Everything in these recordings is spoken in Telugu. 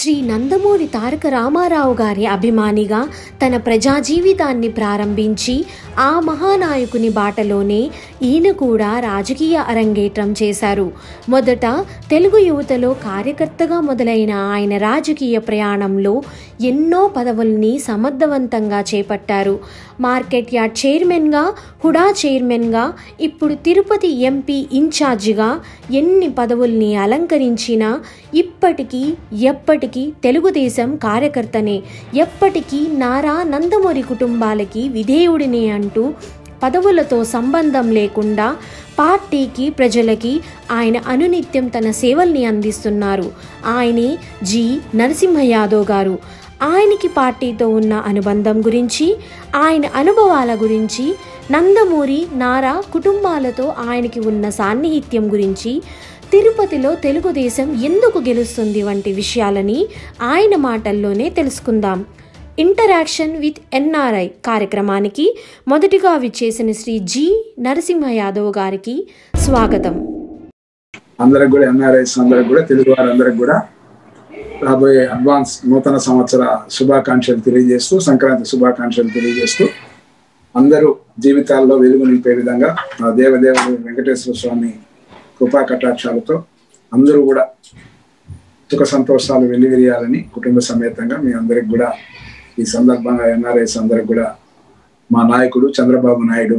శ్రీ నందమూరి తారక రామారావు గారి అభిమానిగా తన ప్రజా జీవితాన్ని ప్రారంభించి ఆ మహానాయకుని బాటలోనే ఈయన కూడా రాజకీయ అరంగేట్రం చేశారు మొదట తెలుగు యువతలో కార్యకర్తగా మొదలైన ఆయన రాజకీయ ప్రయాణంలో ఎన్నో పదవుల్ని సమర్థవంతంగా చేపట్టారు మార్కెట్ యార్డ్ చైర్మన్గా హుడా చైర్మన్గా ఇప్పుడు తిరుపతి ఎంపీ ఇన్ఛార్జిగా ఎన్ని పదవుల్ని అలంకరించినా ఇప్పటికీ ఎప్పటికీ తెలుగుదేశం కార్యకర్తనే ఎప్పటికీ నారా నందమూరి కుటుంబాలకి విధేయుడినే అంటూ పదవులతో సంబంధం లేకుండా పార్టీకి ప్రజలకి ఆయన అనునిత్యం తన సేవల్ని అందిస్తున్నారు ఆయనే జి నరసింహ యాదవ్ గారు ఆయనకి పార్టీతో ఉన్న అనుబంధం గురించి ఆయన అనుభవాల గురించి నందమూరి నారా కుటుంబాలతో ఆయనకి ఉన్న సాన్నిహిత్యం గురించి తిరుపతిలో తెలుగుదేశం ఎందుకు గెలుస్తుంది వంటి విషయాలని ఆయన మాటల్లోనే తెలుసుకుందాం ఇంటరాక్షన్ విత్ ఎన్ఆర్ఐ కార్యక్రమానికి మొదటిగా విచ్చేసిన శ్రీ జి నరసింహ యాదవ్ గారికి స్వాగతం అందరికి కూడా ఎన్ఆర్ఐస్ అందరికి కూడా తెలుగు వారందరికి కూడా రాబోయే అడ్వాన్స్ నూతన సంవత్సర శుభాకాంక్షలు తెలియజేస్తూ సంక్రాంతి శుభాకాంక్షలు తెలియజేస్తూ అందరూ జీవితాల్లో వెలుగు నింపే విధంగా ఆ దేవదేవుడు వెంకటేశ్వర స్వామి కృపా కటాక్షాలతో అందరూ కూడా సుఖ సంతోషాలు వెల్లివిరియాలని కుటుంబ సమేతంగా మీ అందరికి కూడా ఈ సందర్భంగా ఎన్ఆర్ఐస్ అందరికి కూడా మా నాయకుడు చంద్రబాబు నాయుడు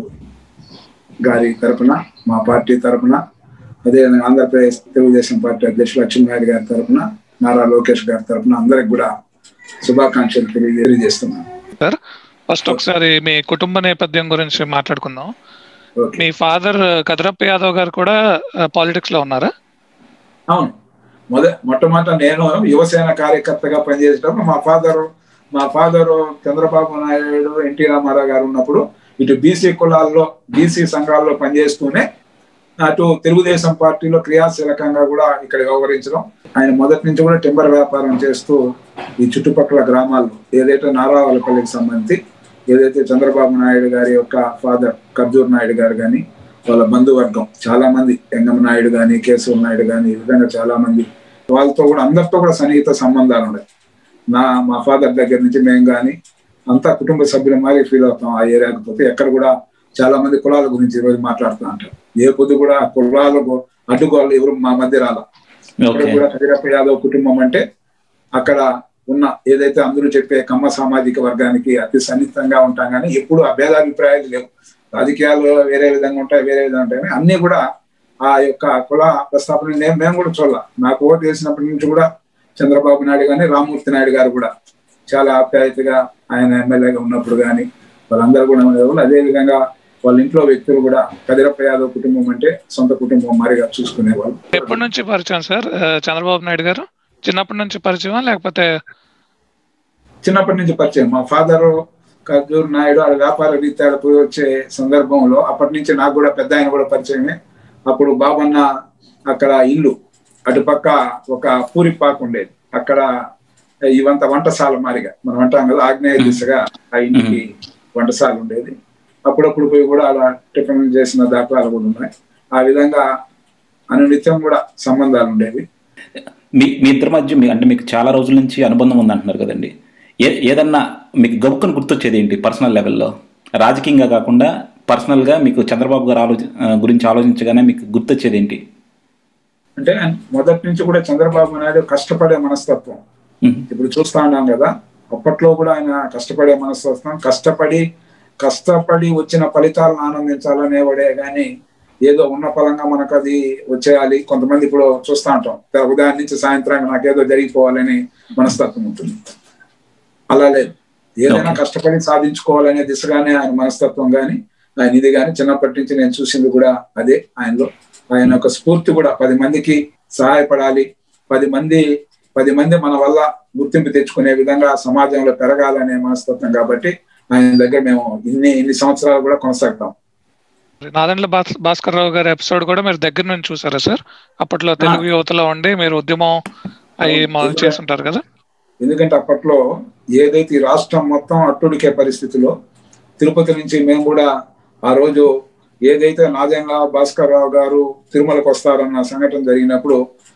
గారి తరపున మా పార్టీ తరపున అదేవిధంగా ఆంధ్రప్రదేశ్ తెలుగుదేశం పార్టీ అధ్యక్షులు లక్ష్మీనాయుడు గారి తరపున నారా లోకేష్ గారి తరపున అందరికి కూడా శుభాకాంక్షలు తెలియ- తెలియజేస్తున్నాను సార్ ఫస్ట్ ఒకసారి మీ కుటుంబ నేపథ్యం గురించి మాట్లాడుకుందాం ఓకే మీ ఫాదర్ కదరప్ప యాదవ్ గారు కూడా పాలిటిక్స్ లో ఉన్నారా అవును మొద మొట్టమొదట నేను యువసేన కార్యకర్తగా పనిచేసేటప్పుడు మా ఫాదర్ మా ఫాదర్ చంద్రబాబు నాయుడు ఎన్టీ రామారావు గారు ఉన్నప్పుడు ఇటు బీసీ కులాల్లో బీసీ సంఘాల్లో పనిచేస్తూనే అటు తెలుగుదేశం పార్టీలో క్రియాశీలకంగా కూడా ఇక్కడ వ్యవహరించడం ఆయన మొదటి నుంచి కూడా టింబర్ వ్యాపారం చేస్తూ ఈ చుట్టుపక్కల గ్రామాల్లో ఏదైతే నారావాలపల్లికి సంబంధించి ఏదైతే చంద్రబాబు నాయుడు గారి యొక్క ఫాదర్ కర్జూర్ నాయుడు గారు కానీ వాళ్ళ బంధువర్గం చాలా మంది ఎంగమ్మ నాయుడు కానీ కేశవ నాయుడు కానీ ఈ విధంగా చాలా మంది వాళ్ళతో కూడా అందరితో కూడా సన్నిహిత సంబంధాలు ఉన్నాయి నా మా ఫాదర్ దగ్గర నుంచి మేము కానీ అంతా కుటుంబ సభ్యుల మారి ఫీల్ అవుతాం ఆ ఏరియాకి పోతే ఎక్కడ కూడా చాలా మంది కులాల గురించి ఈరోజు మాట్లాడుతూ ఉంటారు ఏ పొద్దు కూడా కులాలకు అడ్డుకోవాలి ఎవరు మా మధ్య రాల ఇక్కడ ఓకే కూడా కదిరప్ప యాదవ్ కుటుంబం అంటే అక్కడ ఉన్న ఏదైతే అందరూ చెప్పే కమ్మ సామాజిక వర్గానికి అతి సన్నిహితంగా ఉంటాం కానీ ఎప్పుడు ఆ భేదాభిప్రాయాలు లేవు రాజకీయాలు వేరే విధంగా ఉంటాయి వేరే విధంగా ఉంటాయి కానీ అన్ని కూడా ఆ యొక్క కుల ప్రస్తాపన నేను మేము కూడా చూడాల నాకు ఓటు వేసినప్పటి నుంచి కూడా చంద్రబాబు నాయుడు కానీ రామ్మూర్తి నాయుడు గారు కూడా చాలా ఆప్యాయతగా ఆయన ఎమ్మెల్యేగా ఉన్నప్పుడు కానీ వాళ్ళందరూ కూడా ఉండేవాళ్ళు అదే విధంగా వాళ్ళ ఇంట్లో వ్యక్తులు కూడా కదిరప్ప యాదవ్ కుటుంబం అంటే సొంత కుటుంబం మారిగా చూసుకునేవాళ్ళు ఎప్పటి నుంచి పరిచయం సార్ ఆ, చంద్రబాబు నాయుడు గారు చిన్నప్పటి నుంచి పరిచయం లేకపోతే చిన్నప్పటి నుంచి పరిచయం మా ఫాదర్ ఖర్జూర్ నాయుడు ఆ వ్యాపార రీత్యా పోయి వచ్చే సందర్భంలో అప్పటి నుంచి నాకు కూడా పెద్ద ఆయన కూడా పరిచయమే అప్పుడు బాబన్న అక్కడ ఇల్లు అటుపక్క ఒక పూరి పాక ఉండేది అక్కడ ఇవంత వంటశాల మారిగా మనం అంటాం కదా ఆగ్నేయ దిశగా ఆ ఇంటికి వంటశాల ఉండేది అప్పుడప్పుడు పోయి కూడా అలా టిఫిన్ చేసిన దాఖలాలు కూడా ఉన్నాయి ఆ విధంగా అనునిత్యం కూడా సంబంధాలు ఉండేవి మీ మీ ఇద్దరి మధ్య మీ అంటే మీకు చాలా రోజుల నుంచి అనుబంధం ఉంది అంటున్నారు కదండి ఏ ఏదన్నా మీకు గబుక్కుని గుర్తొచ్చేది ఏంటి పర్సనల్ లెవెల్లో రాజకీయంగా కాకుండా పర్సనల్గా మీకు చంద్రబాబు గారు ఆలోచి ఆ, గురించి ఆలోచించగానే మీకు గుర్తొచ్చేది ఏంటి అంటే మొదటి నుంచి కూడా చంద్రబాబు నాయుడు కష్టపడే మనస్తత్వం మ్మ్. ఇప్పుడు చూస్తా ఉన్నాం కదా అప్పట్లో కూడా ఆయన కష్టపడే మనస్తత్వం కష్టపడి కష్టపడి వచ్చిన ఫలితాలను ఆనందించాలనేవాడే కానీ ఏదో ఉన్న ఫలంగా మనకు అది వచ్చేయాలి కొంతమంది ఇప్పుడు చూస్తా ఉంటాం త- ఉదయం నుంచి సాయంత్రం నాకేదో జరిగిపోవాలని మనస్తత్వం ఉంటుంది అలా లేదు ఏదైనా Okay. కష్టపడి సాధించుకోవాలనే దిశగానే ఆయన మనస్తత్వం కానీ ఆయన ఇది కానీ చిన్నప్పటి నుంచి నేను చూసింది కూడా అదే ఆయనలో ఆయన యొక్క స్ఫూర్తి కూడా పది మందికి సహాయపడాలి పది మంది పది మంది మన వల్ల గుర్తింపు తెచ్చుకునే విధంగా సమాజంలో పెరగాలనే మనస్తత్వం కాబట్టి ఆయన దగ్గర మేము ఇన్ని ఇన్ని సంవత్సరాలు కూడా కొనసాగుతాం నాదెండ్ల భాస్ భాస్కర్ రావు గారి ఎపిసోడ్ కూడా మీరు దగ్గర నుంచి చూసారా సార్ అప్పట్లో తెలుగు యువతలో ఉండి మీరు ఉద్యమం అవి మొదలు చేస్తుంటారు కదా ఎందుకంటే అప్పట్లో ఏదైతే ఈ రాష్ట్రం మొత్తం అట్టుడికే పరిస్థితిలో తిరుపతి నుంచి మేము కూడా ఆ రోజు ఏదైతే నాదెండ్ల భాస్కర్ రావు గారు తిరుమలకు వస్తారన్న సంఘటన జరిగినప్పుడు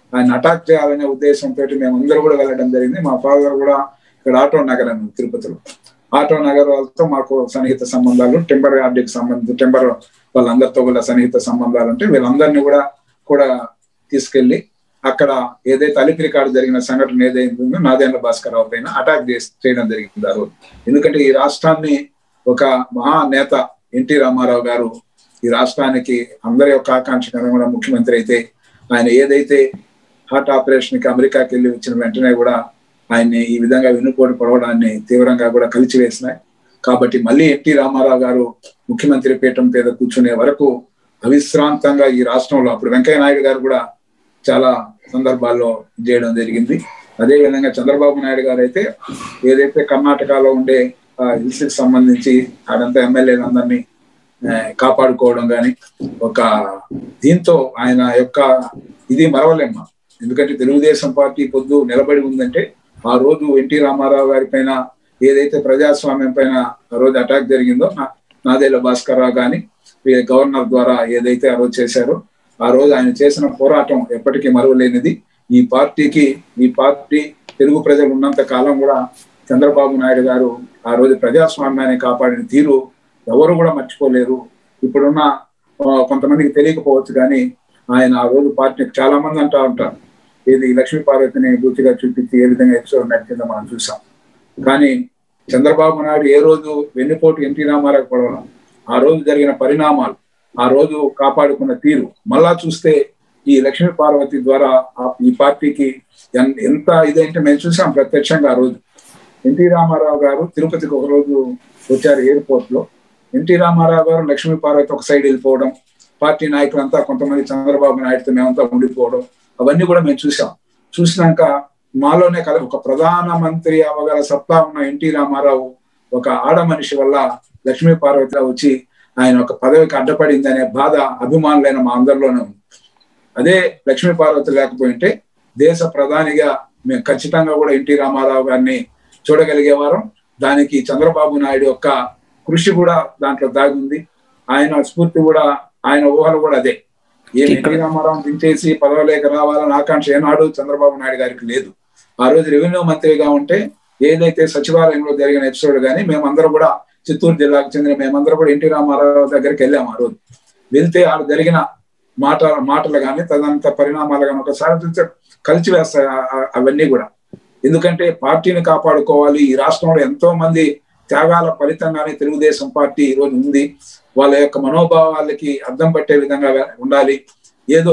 ఆయన అటాక్ చేయాలనే ఉద్దేశంతో మేమందరూ కూడా వెళ్ళడం జరిగింది మా ఫాదర్ కూడా ఇక్కడ ఆటో నగర్ అని తిరుపతిలో ఆటో నగర్ వాళ్ళతో మాకు సన్నిహిత సంబంధాలు టెంబర్ గార్డెకి సంబంధించి టెంబర్ వాళ్ళందరితో కూడా సన్నిహిత సంబంధాలు అంటే వీళ్ళందరినీ కూడా కూడా తీసుకెళ్లి అక్కడ ఏదైతే అలిపిరి కాడ జరిగిన సంఘటన ఏదైతే ఉందో నాదేంద్ర భాస్కర్ రావు పైన అటాక్ చేసి చేయడం జరిగింది ఆ రోజు ఎందుకంటే ఈ రాష్ట్రాన్ని ఒక మహా నేత ఎన్టీ రామారావు గారు ఈ రాష్ట్రానికి అందరి యొక్క ఆకాంక్ష కూడా ముఖ్యమంత్రి అయితే ఆయన ఏదైతే హార్ట్ ఆపరేషన్ కి అమెరికాకి వెళ్ళి వచ్చిన వెంటనే కూడా ఆయన్ని ఈ విధంగా వెన్నుపోటు పొడవడాన్ని తీవ్రంగా కూడా కలిచివేసినాయి కాబట్టి మళ్ళీ ఎన్టీ రామారావు గారు ముఖ్యమంత్రి పీఠం మీద కూర్చునే వరకు అవిశ్రాంతంగా ఈ రాష్ట్రంలో అప్పుడు వెంకయ్య నాయుడు గారు కూడా చాలా సందర్భాల్లో చేయడం జరిగింది అదే విధంగా చంద్రబాబు నాయుడు గారు అయితే ఏదైతే కర్ణాటకలో ఉండే హిల్స్ కి సంబంధించి ఆడంతా ఎమ్మెల్యేలందరినీ కాపాడుకోవడం కానీ ఒక దీంతో ఆయన యొక్క ఇది మరవలేమ్మ ఎందుకంటే తెలుగుదేశం పార్టీ పొద్దు నిలబడి ఉందంటే ఆ రోజు ఎన్టీ రామారావు గారి పైన ఏదైతే ప్రజాస్వామ్యం పైన ఆ రోజు అటాక్ జరిగిందో నాదేళ్ల భాస్కర్ రావు కానీ గవర్నర్ ద్వారా ఏదైతే ఆ రోజు చేశారో ఆ రోజు ఆయన చేసిన పోరాటం ఎప్పటికీ మరువలేనిది ఈ పార్టీకి ఈ పార్టీ తెలుగు ప్రజలు ఉన్నంత కాలం కూడా చంద్రబాబు నాయుడు గారు ఆ రోజు ప్రజాస్వామ్యాన్ని కాపాడిన తీరు ఎవరు కూడా మర్చిపోలేరు ఇప్పుడున్న కొంతమందికి తెలియకపోవచ్చు కానీ ఆయన ఆ రోజు పార్టీకి చాలా మంది అంటా ఉంటారు ఇది లక్ష్మీ పార్వతిని పూర్తిగా చూపించి ఏ విధంగా ఎపిసోడ్ నడిచిందో మనం చూసాం కానీ చంద్రబాబు నాయుడు ఏ రోజు వెన్నుపోటు ఎన్టీ రామారావు పడవడం ఆ రోజు జరిగిన పరిణామాలు ఆ రోజు కాపాడుకున్న తీరు మళ్ళా చూస్తే ఈ లక్ష్మీ పార్వతి ద్వారా ఈ పార్టీకి ఎంత ఇదంటే మేము చూసాం ప్రత్యక్షంగా ఆ రోజు ఎన్టీ రామారావు గారు తిరుపతికి ఒక రోజు వచ్చారు ఎయిర్పోర్ట్ లో ఎన్టీ రామారావు గారు లక్ష్మీ పార్వతి ఒక సైడ్ వెళ్ళిపోవడం పార్టీ నాయకులంతా కొంతమంది చంద్రబాబు నాయుడుతో మేమంతా ఉండిపోవడం అవన్నీ కూడా మేము చూసాం చూసినాక మాలోనే కల ఒక ప్రధానమంత్రి అవగల సత్తా ఉన్న ఎన్టీ రామారావు ఒక ఆడ మనిషి వల్ల లక్ష్మీ పార్వతి వచ్చి ఆయన ఒక పదవికి అడ్డపడింది అనే బాధ అభిమానులైన మా అందరిలోనే ఉంది అదే లక్ష్మీ పార్వతి లేకపోయింటే దేశ ప్రధానిగా మేము ఖచ్చితంగా కూడా ఎన్టీ రామారావు గారిని చూడగలిగేవారం దానికి చంద్రబాబు నాయుడు యొక్క కృషి కూడా దాంట్లో దాగుంది ఆయన స్ఫూర్తి కూడా ఆయన ఊహలు కూడా అదే ఏ ఎన్టీ రామారావు దించేసి పదవలేక రావాలని ఆకాంక్ష ఏనాడు చంద్రబాబు నాయుడు గారికి లేదు ఆ రోజు రెవెన్యూ మంత్రిగా ఉంటే ఏదైతే సచివాలయంలో జరిగిన ఎపిసోడ్ కానీ మేమందరం కూడా చిత్తూరు జిల్లాకు చెందిన మేమందరం కూడా ఎన్టీ రామారావు దగ్గరికి వెళ్ళాము ఆ రోజు వెళ్తే ఆడ జరిగిన మాట మాటలు కానీ తదంత పరిణామాలు కానీ ఒకసారి చూస్తే కలిసి వేస్తాయి అవన్నీ కూడా ఎందుకంటే పార్టీని కాపాడుకోవాలి ఈ రాష్ట్రంలో ఎంతో మంది త్యాగాల ఫలితంగానే తెలుగుదేశం పార్టీ ఈ రోజు ఉంది వాళ్ళ యొక్క మనోభావాలకి అర్థం పట్టే విధంగా ఉండాలి ఏదో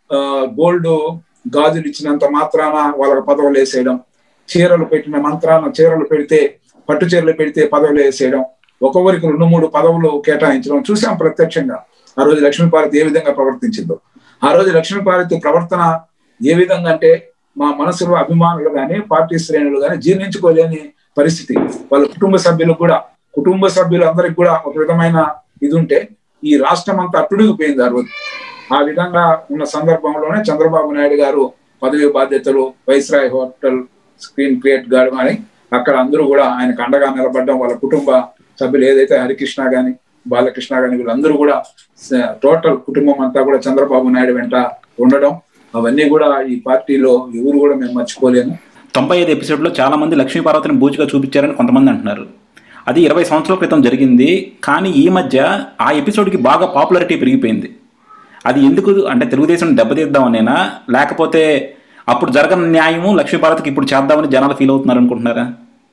గోల్డ్ గాజులు ఇచ్చినంత మాత్రాన వాళ్ళకి పదవులు వేసేయడం చీరలు పెట్టిన మంత్రాన చీరలు పెడితే పట్టు చీరలు పెడితే పదవులు వేసేయడం ఒక్కొక్కరికి రెండు మూడు పదవులు కేటాయించడం చూసాం ప్రత్యక్షంగా ఆ రోజు లక్ష్మీపార్వతి ఏ విధంగా ప్రవర్తించిందో ఆ రోజు లక్ష్మీపార్వతి ప్రవర్తన ఏ విధంగా అంటే మా మనసులో అభిమానులు కానీ పార్టీ శ్రేణులు కానీ జీర్ణించుకోలేని పరిస్థితి వాళ్ళ కుటుంబ సభ్యులకు కూడా కుటుంబ సభ్యులు అందరికి కూడా ఒక విధమైన ఇది ఉంటే ఈ రాష్ట్రం అంతా అట్టుడిగిపోయింది ఆ రోజు ఆ విధంగా ఉన్న సందర్భంలోనే చంద్రబాబు నాయుడు గారు పదవి బాధ్యతలు వైస్రాయ్ హోటల్ స్క్రీన్ క్రియేట్ గాడు అని అక్కడ అందరూ కూడా ఆయనకు అండగా నిలబడడం వాళ్ళ కుటుంబ సభ్యులు ఏదైతే హరికృష్ణ గాని బాలకృష్ణ గాని వీళ్ళందరూ కూడా టోటల్ కుటుంబం అంతా కూడా చంద్రబాబు నాయుడు వెంట ఉండడం అవన్నీ కూడా ఈ పార్టీలో ఎవరు కూడా మేము మర్చిపోలేము తొంభై ఐదు ఎపిసోడ్లో చాలా మంది లక్ష్మీ పార్వతిని బూచిగా చూపించారని కొంతమంది అంటున్నారు అది ఇరవై సంవత్సరాల క్రితం జరిగింది కానీ ఈ మధ్య ఆ ఎపిసోడ్కి బాగా పాపులారిటీ పెరిగిపోయింది అది ఎందుకు అంటే తెలుగుదేశం దెబ్బతీద్దామనేనా లేకపోతే అప్పుడు జరగని న్యాయము లక్ష్మీ పార్వతికి ఇప్పుడు చేద్దామని జనాలు ఫీల్ అవుతున్నారు అనుకుంటున్నారా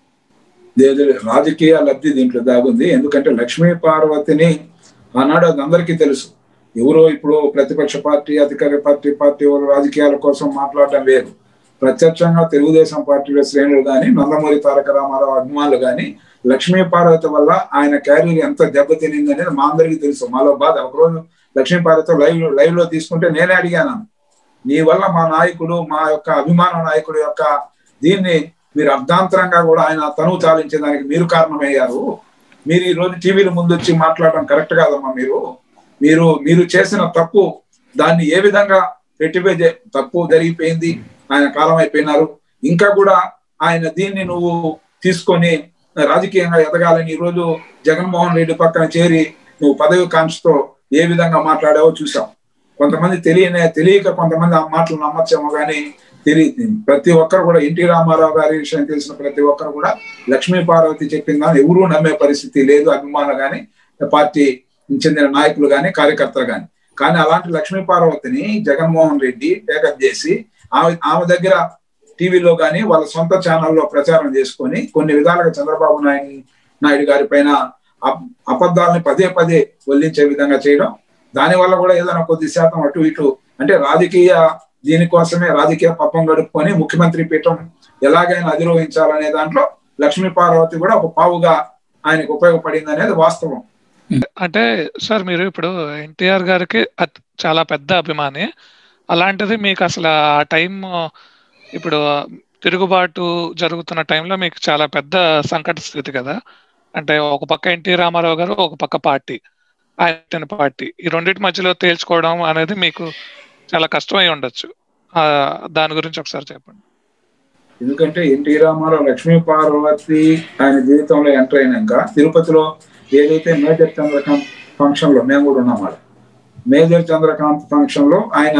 రాజకీయ లబ్ధి దీంట్లో దాగుంది ఎందుకంటే లక్ష్మీ పార్వతిని ఆనాడు అది అందరికీ తెలుసు ఎవరో ఇప్పుడు ప్రతిపక్ష పార్టీ అధికార పార్టీ పార్టీ వాళ్ళు రాజకీయాల కోసం మాట్లాడడం లేదు ప్రత్యక్షంగా తెలుగుదేశం పార్టీల శ్రేణులు కానీ నందమూరి తారక రామారావు అభిమానులు కానీ లక్ష్మీ పార్వతి వల్ల ఆయన క్యారియర్ ఎంత దెబ్బతినింది అనేది మా అందరికీ తెలుసు మాలో బాధ ఒకరోజు లక్ష్మీ పార్వతి లైవ్ లైవ్ లో తీసుకుంటే నేనే అడిగాను నీ వల్ల మా నాయకుడు మా యొక్క అభిమాన నాయకుడు యొక్క దీన్ని మీరు అర్ధాంతరంగా కూడా ఆయన తనువు చాలించేదానికి మీరు కారణమయ్యారు మీరు ఈ రోజు టీవీల ముందు వచ్చి మాట్లాడడం కరెక్ట్ కాదమ్మా మీరు మీరు మీరు చేసిన తప్పు దాన్ని ఏ విధంగా రెట్టిపే తప్పు జరిగిపోయింది ఆయన కాలం అయిపోయినారు ఇంకా కూడా ఆయన దీన్ని నువ్వు తీసుకొని రాజకీయంగా ఎదగాలని ఈరోజు జగన్మోహన్ రెడ్డి పక్కన చేరి నువ్వు పదవి కాంక్షతో ఏ విధంగా మాట్లాడావో చూసాం కొంతమంది తెలియనే తెలియక కొంతమంది ఆ మాటలు నమ్మచ్చేమో కానీ తెలియ ప్రతి ఒక్కరు కూడా ఎన్టీ రామారావు గారి విషయం తెలిసిన ప్రతి ఒక్కరు కూడా లక్ష్మీ పార్వతి చెప్పింది కానీ ఎవరూ నమ్మే పరిస్థితి లేదు అభిమానులు కానీ పార్టీ చెందిన నాయకులు కానీ కార్యకర్తలు కానీ కానీ అలాంటి లక్ష్మీ పార్వతిని జగన్మోహన్ రెడ్డి టేకప్ చేసి ఆమె ఆమె దగ్గర టీవీలో కానీ వాళ్ళ సొంత ఛానల్లో ప్రచారం చేసుకొని కొన్ని విధాలుగా చంద్రబాబు నాయుడు నాయుడు గారి పైన అబ్- అబద్ధాలని పదే పదే వల్లించే విధంగా చేయడం దానివల్ల కూడా ఏదైనా కొద్ది శాతం అటు ఇటు అంటే రాజకీయ దీనికోసమే రాజకీయ పప్పం గడుపుకొని ముఖ్యమంత్రి పీఠం ఎలాగైనా అధిరోహించాలనే దాంట్లో లక్ష్మీ పార్వతి కూడా ఒక పావుగా ఆయనకు ఉపయోగపడింది అనేది వాస్తవం అంటే సార్ మీరు ఇప్పుడు ఎన్టీఆర్ గారికి అత్- చాలా పెద్ద అభిమాని అలాంటిది మీకు అసలు ఆ టైం ఇప్పుడు తిరుగుబాటు జరుగుతున్న టైంలో మీకు చాలా పెద్ద సంకట స్థితి కదా అంటే ఒక పక్క ఎన్టీ రామారావు గారు ఒక పక్క పార్టీ ఆయన పార్టీ ఈ రెండింటి మధ్యలో తేల్చుకోవడం అనేది మీకు చాలా కష్టమై ఉండొచ్చు ఆ, దాని గురించి ఒకసారి చెప్పండి ఎందుకంటే ఎన్టీ రామారావు లక్ష్మీ పార్వతి ఆయన జీవితంలో ఎంటర్ అయినాక తిరుపతిలో ఏదైతే మేజర్ చంద్రకాంత్ ఫంక్షన్ లో మేము కూడా ఉన్నాం ఆడ మేజర్ చంద్రకాంత్ ఫంక్షన్ లో ఆయన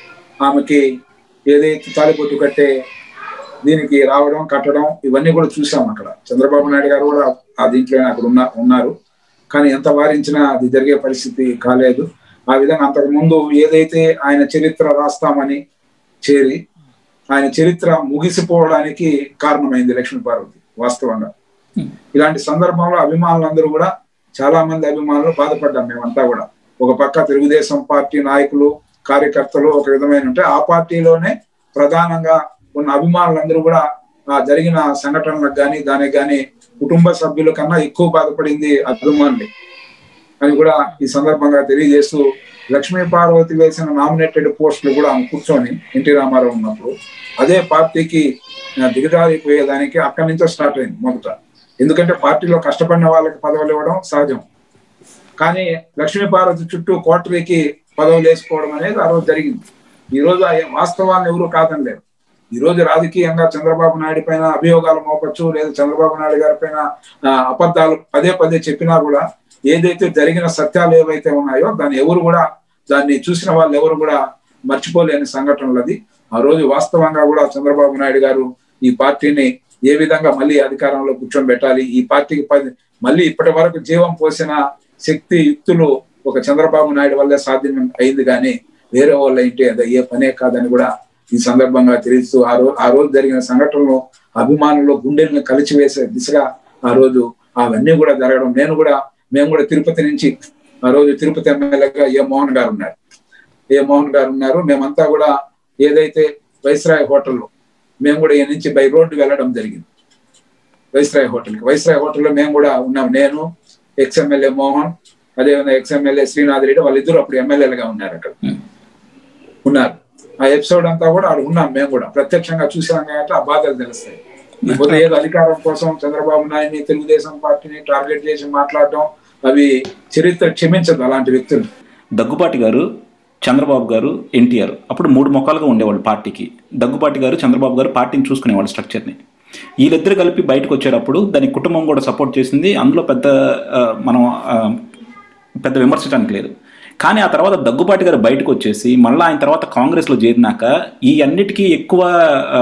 ఆమెకి ఏదైతే తాలిబొట్టు కట్టే దీనికి రావడం కట్టడం ఇవన్నీ కూడా చూసాం అక్కడ చంద్రబాబు నాయుడు గారు కూడా ఆ దీంట్లోనే అక్కడ ఉన్న ఉన్నారు కానీ ఎంత వారించినా అది జరిగే పరిస్థితి కాలేదు ఆ విధంగా అంతకు ముందు ఏదైతే ఆయన చరిత్ర రాస్తామని చేరి ఆయన చరిత్ర ముగిసిపోవడానికి కారణమైంది లక్ష్మీ పార్వతి వాస్తవంగా ఇలాంటి సందర్భంలో అభిమానులందరూ కూడా చాలా మంది అభిమానులు బాధపడ్డాం మేమంతా కూడా ఒక పక్క తెలుగుదేశం పార్టీ నాయకులు కార్యకర్తలు ఒక విధమైన ఉంటే ఆ పార్టీలోనే ప్రధానంగా ఉన్న అభిమానులందరూ కూడా ఆ జరిగిన సంఘటనలకు కానీ దానికి కానీ కుటుంబ సభ్యుల కన్నా ఎక్కువ బాధపడింది అభిమానులే అని కూడా ఈ సందర్భంగా తెలియజేస్తూ లక్ష్మీ పార్వతి వేసిన నామినేటెడ్ పోస్టులు కూడా ఆమె కూర్చొని ఎన్టీ రామారావు ఉన్నప్పుడు అదే పార్టీకి ఆ, దిగజారిపోయేదానికి అక్కడి నుంచో స్టార్ట్ అయింది మొదట ఎందుకంటే పార్టీలో కష్టపడిన వాళ్ళకి పదవులు ఇవ్వడం సహజం కానీ లక్ష్మీ పార్వతి చుట్టూ కోటరీకి పదవులు వేసుకోవడం అనేది ఆ రోజు జరిగింది ఈ రోజు ఆ వాస్తవాన్ని ఎవరు కాదనలేరు ఈ రోజు రాజకీయంగా చంద్రబాబు నాయుడు పైన అభియోగాలు మోపచ్చు లేదా చంద్రబాబు నాయుడు గారి పైన ఆ, అబద్ధాలు పదే పదే చెప్పినా కూడా ఏదైతే జరిగిన సత్యాలు ఏవైతే ఉన్నాయో దాన్ని ఎవరు కూడా దాన్ని చూసిన వాళ్ళు ఎవరు కూడా మర్చిపోలేని సంఘటనలు అది ఆ రోజు వాస్తవంగా కూడా చంద్రబాబు నాయుడు గారు ఈ పార్టీని ఏ విధంగా మళ్ళీ అధికారంలో కూర్చోబెట్టాలి ఈ పార్టీకి పది మళ్ళీ ఇప్పటి వరకు జీవం పోసిన శక్తి యుక్తులు ఒక చంద్రబాబు నాయుడు వల్లే సాధ్యం అయింది కానీ వేరే వాళ్ళ ఇంటి అది అయ్యే పనే కాదని కూడా ఈ సందర్భంగా తెలుస్తూ ఆ రోజు ఆ రోజు జరిగిన సంఘటనలో అభిమానులు గుండెలను కలిచివేసే దిశగా ఆ రోజు అవన్నీ కూడా జరగడం నేను కూడా మేము కూడా తిరుపతి నుంచి ఆ రోజు తిరుపతి ఎమ్మెల్యేగా ఏ మోహన్ గారు ఉన్నారు ఏ మోహన్ గారు ఉన్నారు మేమంతా కూడా ఏదైతే వైస్రాయ్ హోటల్లో మేము కూడా ఈ నుంచి బై రోడ్డు వెళ్ళడం జరిగింది వైస్రాయ్ హోటల్కి వైస్రాయ్ హోటల్లో మేము కూడా ఉన్నాం నేను ఎక్స్ ఎమ్మెల్యే మోహన్ అదేవిధంగా ఎక్స్ ఎమ్మెల్యే శ్రీనాథ్ రెడ్డి వాళ్ళిద్దరూ అప్పుడు ఎమ్మెల్యేలుగా ఉన్నారు అక్కడ ఉన్నారు ఆ ఎపిసోడ్ అంతా కూడా అక్కడ ఉన్నాం మేము కూడా ప్రత్యక్షంగా చూసాం కాబట్టి ఆ బాధలు తెలుస్తాయి ఇప్పుడు ఏదో అధికారం కోసం చంద్రబాబు నాయుడిని తెలుగుదేశం పార్టీని టార్గెట్ చేసి మాట్లాడడం అవి చరిత్ర క్షమించదు అలాంటి వ్యక్తులు దగ్గుపాటి గారు చంద్రబాబు గారు ఎన్టీఆర్ అప్పుడు మూడు మొక్కలుగా ఉండేవాళ్ళు పార్టీకి దగ్గుపాటి గారు చంద్రబాబు గారు పార్టీని చూసుకునేవాళ్ళు స్ట్రక్చర్ని వీళ్ళిద్దరు కలిపి బయటకు వచ్చేటప్పుడు దాని కుటుంబం కూడా సపోర్ట్ చేసింది అందులో పెద్ద ఆ, మనం ఆ, పెద్ద విమర్శించడానికి లేదు కానీ ఆ తర్వాత దగ్గుపాటి గారు బయటకు వచ్చేసి మళ్ళీ ఆయన తర్వాత కాంగ్రెస్లో చేరినాక ఈ అన్నిటికీ ఎక్కువ ఆ,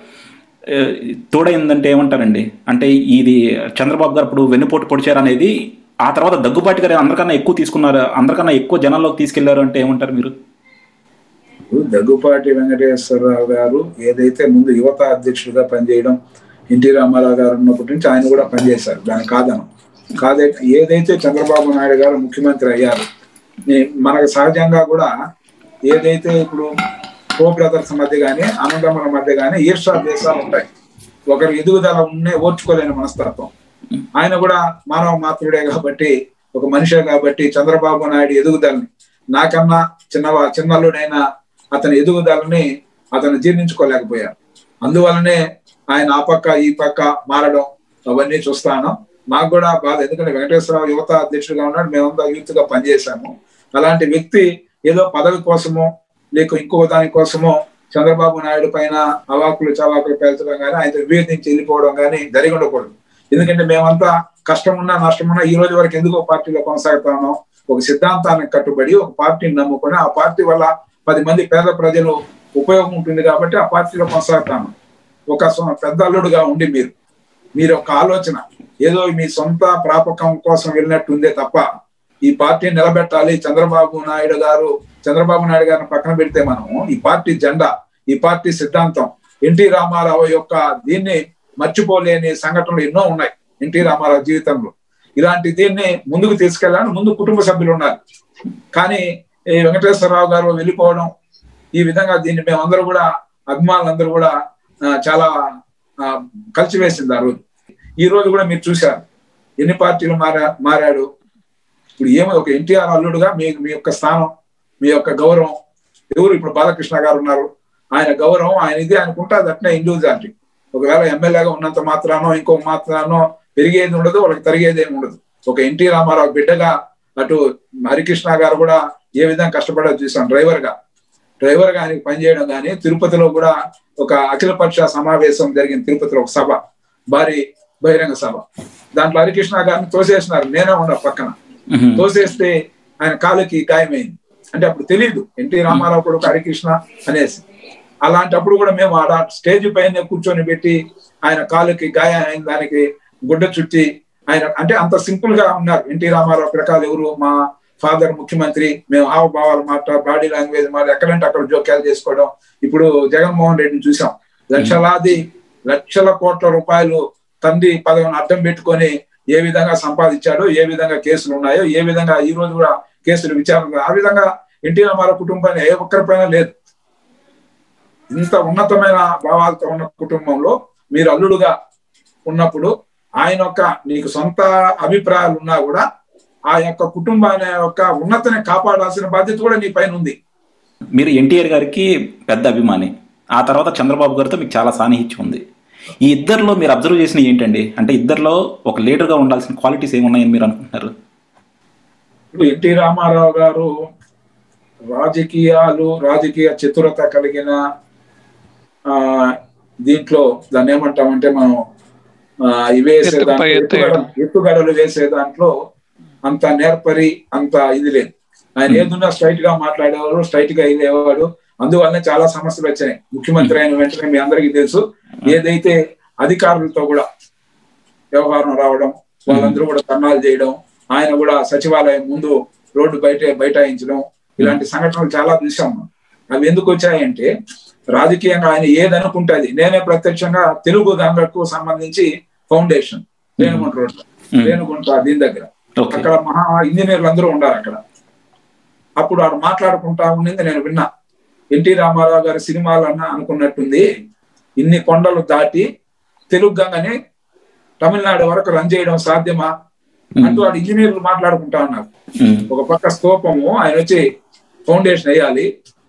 ఆ, తోడైందంటే ఏమంటారండి అంటే ఇది చంద్రబాబు గారు ఇప్పుడు వెన్నుపోటు పొడిచారు అనేది ఆ తర్వాత దగ్గుబాటి గారు అందరికన్నా ఎక్కువ తీసుకున్నారు అందరికన్నా ఎక్కువ జనాల్లోకి తీసుకెళ్లారు అంటే ఏమంటారు మీరు ఇప్పుడు దగ్గుపాటి వెంకటేశ్వరరావు గారు ఏదైతే ముందు యువత అధ్యక్షుడిగా పనిచేయడం ఎన్టీ రామారావు గారు ఉన్నప్పటి నుంచి ఆయన కూడా పనిచేశారు దాని కాదనం కాదే ఏదైతే చంద్రబాబు నాయుడు గారు ముఖ్యమంత్రి అయ్యారు నే- మనకు సహజంగా కూడా ఏదైతే ఇప్పుడు కో బ్రదర్స్ మధ్య కానీ అన్నదమ్ముల మధ్య కానీ ఈర్షా దేశాలు ఉంటాయి ఒకరు ఎదుగుదల ఉన్నే ఓర్చుకోలేని మనస్తత్వం ఆయన కూడా మానవ మాత్రుడే కాబట్టి ఒక మనిషే కాబట్టి చంద్రబాబు నాయుడు ఎదుగుదలని నాకన్నా చిన్నవా చిన్నల్లుడైన అతని ఎదుగుదలని అతను జీర్ణించుకోలేకపోయారు అందువలనే ఆయన ఆ పక్క ఈ పక్క మారడం అవన్నీ చూస్తాను మాకు కూడా బాధ ఎందుకంటే వెంకటేశ్వరరావు యువత అధ్యక్షుడిగా ఉన్నాడు మేమంతా యూత్ గా పనిచేశాము అలాంటి వ్యక్తి ఏదో పదవి కోసమో లేక ఇంకో దాని కోసమో చంద్రబాబు నాయుడు పైన అవాకులు చవాకులు పేల్చడం కానీ ఆయన విభేదించి వెళ్ళిపోవడం కానీ జరిగి ఉండకూడదు ఎందుకంటే మేమంతా కష్టం ఉన్నా నష్టం ఉన్నా ఈ రోజు వరకు ఎందుకో పార్టీలో కొనసాగుతామో ఒక సిద్ధాంతానికి కట్టుబడి ఒక పార్టీని నమ్ముకొని ఆ పార్టీ వల్ల పది మంది పేద ప్రజలు ఉపయోగం ఉంటుంది కాబట్టి ఆ పార్టీలో కొనసాగుతాను ఒక సొ- పెద్ద అల్లుడుగా ఉండి మీరు మీరు ఒక ఆలోచన ఏదో మీ సొంత ప్రాపకం కోసం వెళ్ళినట్టుందే తప్ప ఈ పార్టీని నిలబెట్టాలి చంద్రబాబు నాయుడు గారు చంద్రబాబు నాయుడు గారిని పక్కన పెడితే మనము ఈ పార్టీ జెండా ఈ పార్టీ సిద్ధాంతం ఎన్టీ రామారావు యొక్క దీన్ని మర్చిపోలేని సంఘటనలు ఎన్నో ఉన్నాయి ఎన్టీ రామారావు జీవితంలో ఇలాంటి దీన్ని ముందుకు తీసుకెళ్ళాలని ముందు కుటుంబ సభ్యులు ఉన్నారు కానీ ఈ వెంకటేశ్వరరావు గారు వెళ్ళిపోవడం ఈ విధంగా దీన్ని మేమందరూ కూడా అభిమానులందరూ కూడా ఆ, చాలా ఆ, కలిసివేసింది ఆ రోజు ఈ రోజు కూడా మీరు చూశారు ఎన్ని పార్టీలు మారా మారాడు ఇప్పుడు ఏమో ఒక ఎన్టీఆర్ అల్లుడుగా మీ మీ యొక్క స్థానం మీ యొక్క గౌరవం ఎవరు ఇప్పుడు బాలకృష్ణ గారు ఉన్నారు ఆయన గౌరవం ఆయన ఇది అనుకుంటే అది అట్నే ఇండివిజువాలిటీ ఒకవేళ ఎమ్మెల్యేగా ఉన్నంత మాత్రానో ఇంకో మాత్రానో పెరిగేది ఉండదు వాళ్ళకి తరిగేది ఏమి ఉండదు ఒక ఎన్టీ రామారావు బిడ్డగా అటు హరికృష్ణ గారు కూడా ఏ విధంగా కష్టపడో చూసాం డ్రైవర్ గా డ్రైవర్ గా ఆయనకి పనిచేయడం కానీ తిరుపతిలో కూడా ఒక అఖిలపక్ష సమావేశం జరిగింది తిరుపతిలో ఒక సభ భారీ బహిరంగ సభ దాంట్లో హరికృష్ణ గారిని తోసేసినారు నేనే ఉన్నా పక్కన మ్మ్. తోసేస్తే ఆయన కాలుకి గాయమైంది అంటే అప్పుడు తెలియదు ఎన్టీ రామారావు కొడుకు హరికృష్ణ అనేసి అలాంటప్పుడు కూడా మేము ఆడ స్టేజ్ పైన కూర్చొని పెట్టి ఆయన కాలుకి గాయం అయిన దానికి గుడ్డ చుట్టి ఆయన అంటే అంత సింపుల్ గా ఉన్నారు ఎన్టీ రామారావు ప్రకారం ఎవరు మా ఫాదర్ ముఖ్యమంత్రి మేము హావభావాలు మాట బాడీ లాంగ్వేజ్ మాట ఎక్కడంటే అక్కడ జోక్యాలు చేసుకోవడం ఇప్పుడు జగన్మోహన్ రెడ్డిని చూసాం లక్షలాది లక్షల కోట్ల రూపాయలు తండ్రి పదవిని అడ్డం పెట్టుకొని ఏ విధంగా సంపాదించాడో ఏ విధంగా కేసులు ఉన్నాయో ఏ విధంగా ఈ రోజు కూడా కేసులు విచారణ ఆ విధంగా ఎన్టీ రామారావు కుటుంబాన్ని ఏ ఒక్కరిపైన లేదు ఇంత ఉన్నతమైన భావాలతో ఉన్న కుటుంబంలో మీరు అల్లుడుగా ఉన్నప్పుడు ఆయన యొక్క నీకు సొంత అభిప్రాయాలు ఉన్నా కూడా ఆ యొక్క కుటుంబాన్ని యొక్క ఉన్నతిని కాపాడాల్సిన బాధ్యత కూడా నీ పైన ఉంది మీరు ఎన్టీఆర్ గారికి పెద్ద అభిమాని ఆ తర్వాత చంద్రబాబు గారితో మీకు చాలా సాన్నిహిత్యం ఉంది ఈ ఇద్దరిలో మీరు అబ్జర్వ్ చేసిన ఏంటండి అంటే ఇద్దరిలో ఒక లీడర్గా ఉండాల్సిన క్వాలిటీస్ ఏమున్నాయని మీరు అనుకుంటున్నారు ఇప్పుడు ఎన్టీ రామారావు గారు రాజకీయాలు రాజకీయ చతురత కలిగిన ఆ దీంట్లో దాన్ని ఏమంటామంటే మనం ఆ, ఇవి వేసే ఎత్తుకు దాంట్లో పై ఎత్తు ఎత్తుగడ- ఎత్తుగడలు వేసే దాంట్లో అంత నేర్పరి అంత ఇది లేదు ఆయన ఏదున్నా స్ట్రైట్ గా మాట్లాడేవాడు స్ట్రైట్ గా ఇదేవాడు అందువల్లనే చాలా సమస్యలు వచ్చాయి ముఖ్యమంత్రి అయిన వెంటనే మీ అందరికీ తెలుసు ఏదైతే అధికారులతో కూడా వ్యవహారం రావడం వాళ్ళందరూ కూడా ధర్నాలు చేయడం ఆయన కూడా సచివాలయం ముందు రోడ్డు బయట బైఠాయించడం ఇలాంటి సంఘటనలు చాలా చూసాం మనం. అవి ఎందుకు వచ్చాయంటే రాజకీయంగా ఆయన ఏదనుకుంటే అది నేనే ప్రత్యక్షంగా తెలుగు గంగకు సంబంధించి foundation Renigunta road Hmm. Renigunta దీని దగ్గర ఓకే అక్కడ మహా ఇంజనీర్లు అందరూ ఉన్నారు అక్కడ అప్పుడు ఆడు మాట్లాడుకుంటా ఉండింది నేను విన్నా ఎన్టీ రామారావు గారి సినిమాలు అన్న అనుకున్నట్టుంది ఇన్ని కొండలు దాటి తెలుగు గంగని తమిళనాడు వరకు రన్ చేయడం సాధ్యమా అంటూ వాడు ఇంజనీర్లు మాట్లాడుకుంటా ఉన్నారు మ్మ్. ఒక పక్క స్తూపము ఆయన వచ్చి ఫౌండేషన్ వేయాలి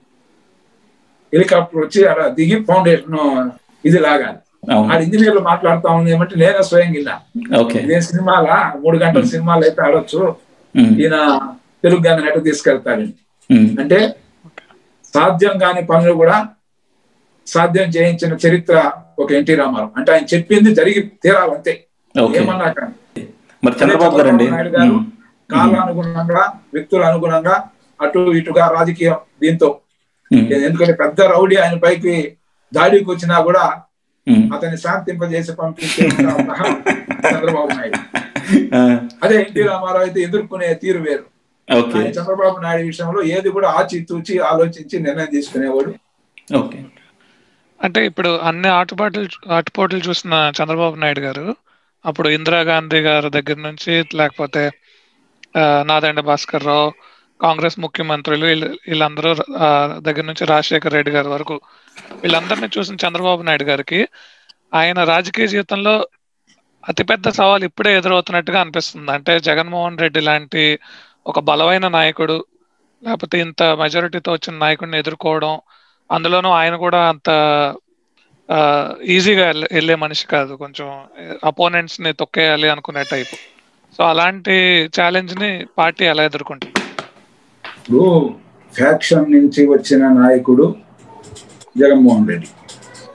హెలికాప్టర్ వచ్చి అక్కడ దిగి ఫౌండేషన్ ఇది లాగాలి అవును ఆ ఇంజనీర్లు మాట్లాడుతా ఉంది ఏమంటే నేనే స్వయం గిన్నా ఓకే ఇదే సినిమాలా మూడు గంటల సినిమాలు అయితే ఆడొచ్చు మ్మ్. ఈయన తెలుగు గంగ నెట్టు తీసుకెళ్తాడని మ్మ్. అంటే సాధ్యం కాని పనులు కూడా సాధ్యం చేయించిన చరిత్ర ఒక ఎన్టీ రామారావు అంటే ఆయన చెప్పింది జరిగి తీరాలంతే ఓకే ఏమన్నా కానీ మరి చంద్రబాబు గారు అండి నాయుడు గారు కాలానుగుణంగా వ్యక్తుల అనుగుణంగా అటు ఇటుగా రాజకీయం దీంతో ఎందుకంటే పెద్ద రౌడీ ఆయన పైకి దాడికి వచ్చినా కూడా అతన్ని శాంతింపజేసి పంపించే చంద్రబాబు నాయుడు అదే ఎన్టీ రామారావు అయితే ఎదుర్కొనే తీరు వేరు ఓకే కానీ చంద్రబాబు నాయుడు విషయంలో ఏది కూడా ఆచితూచి ఆలోచించి నిర్ణయం తీసుకునేవాడు ఓకే అంటే ఇప్పుడు అన్ని ఆటుపాట్లు ఆటుపోట్లు చూసిన చంద్రబాబు నాయుడు గారు అప్పుడు ఇందిరాగాంధీ గారి దగ్గర నుంచి లేకపోతే ఆ, నాదెండ భాస్కర్ రావు కాంగ్రెస్ ముఖ్యమంత్రులు వీళ్ళ- వీళ్ళందరూ ఆ, దగ్గర నుంచి రాజశేఖర్ రెడ్డి గారి వరకు వీళ్ళందరినీ చూసిన చంద్రబాబు నాయుడు గారికి ఆయన రాజకీయ జీవితంలో అతిపెద్ద సవాల్ ఇప్పుడే ఎదురవుతున్నట్టుగా అనిపిస్తుంది అంటే జగన్మోహన్ రెడ్డి లాంటి ఒక బలమైన నాయకుడు లేకపోతే ఇంత మెజారిటీతో వచ్చిన నాయకుడిని ఎదుర్కోవడం అందులోనూ ఆయన కూడా అంత ఆ, ఈజీగా వెళ్ళే- వెళ్ళే మనిషి కాదు కొంచెం అపోనెంట్స్ ని తొక్కేయాలి అనుకునే టైప్ సో అలాంటి ఛాలెంజ్ ని పార్టీ ఎలా ఎదుర్కొంటుంది ఇప్పుడు ఫ్యాక్షన్ నుంచి వచ్చిన నాయకుడు జగన్మోహన్ రెడ్డి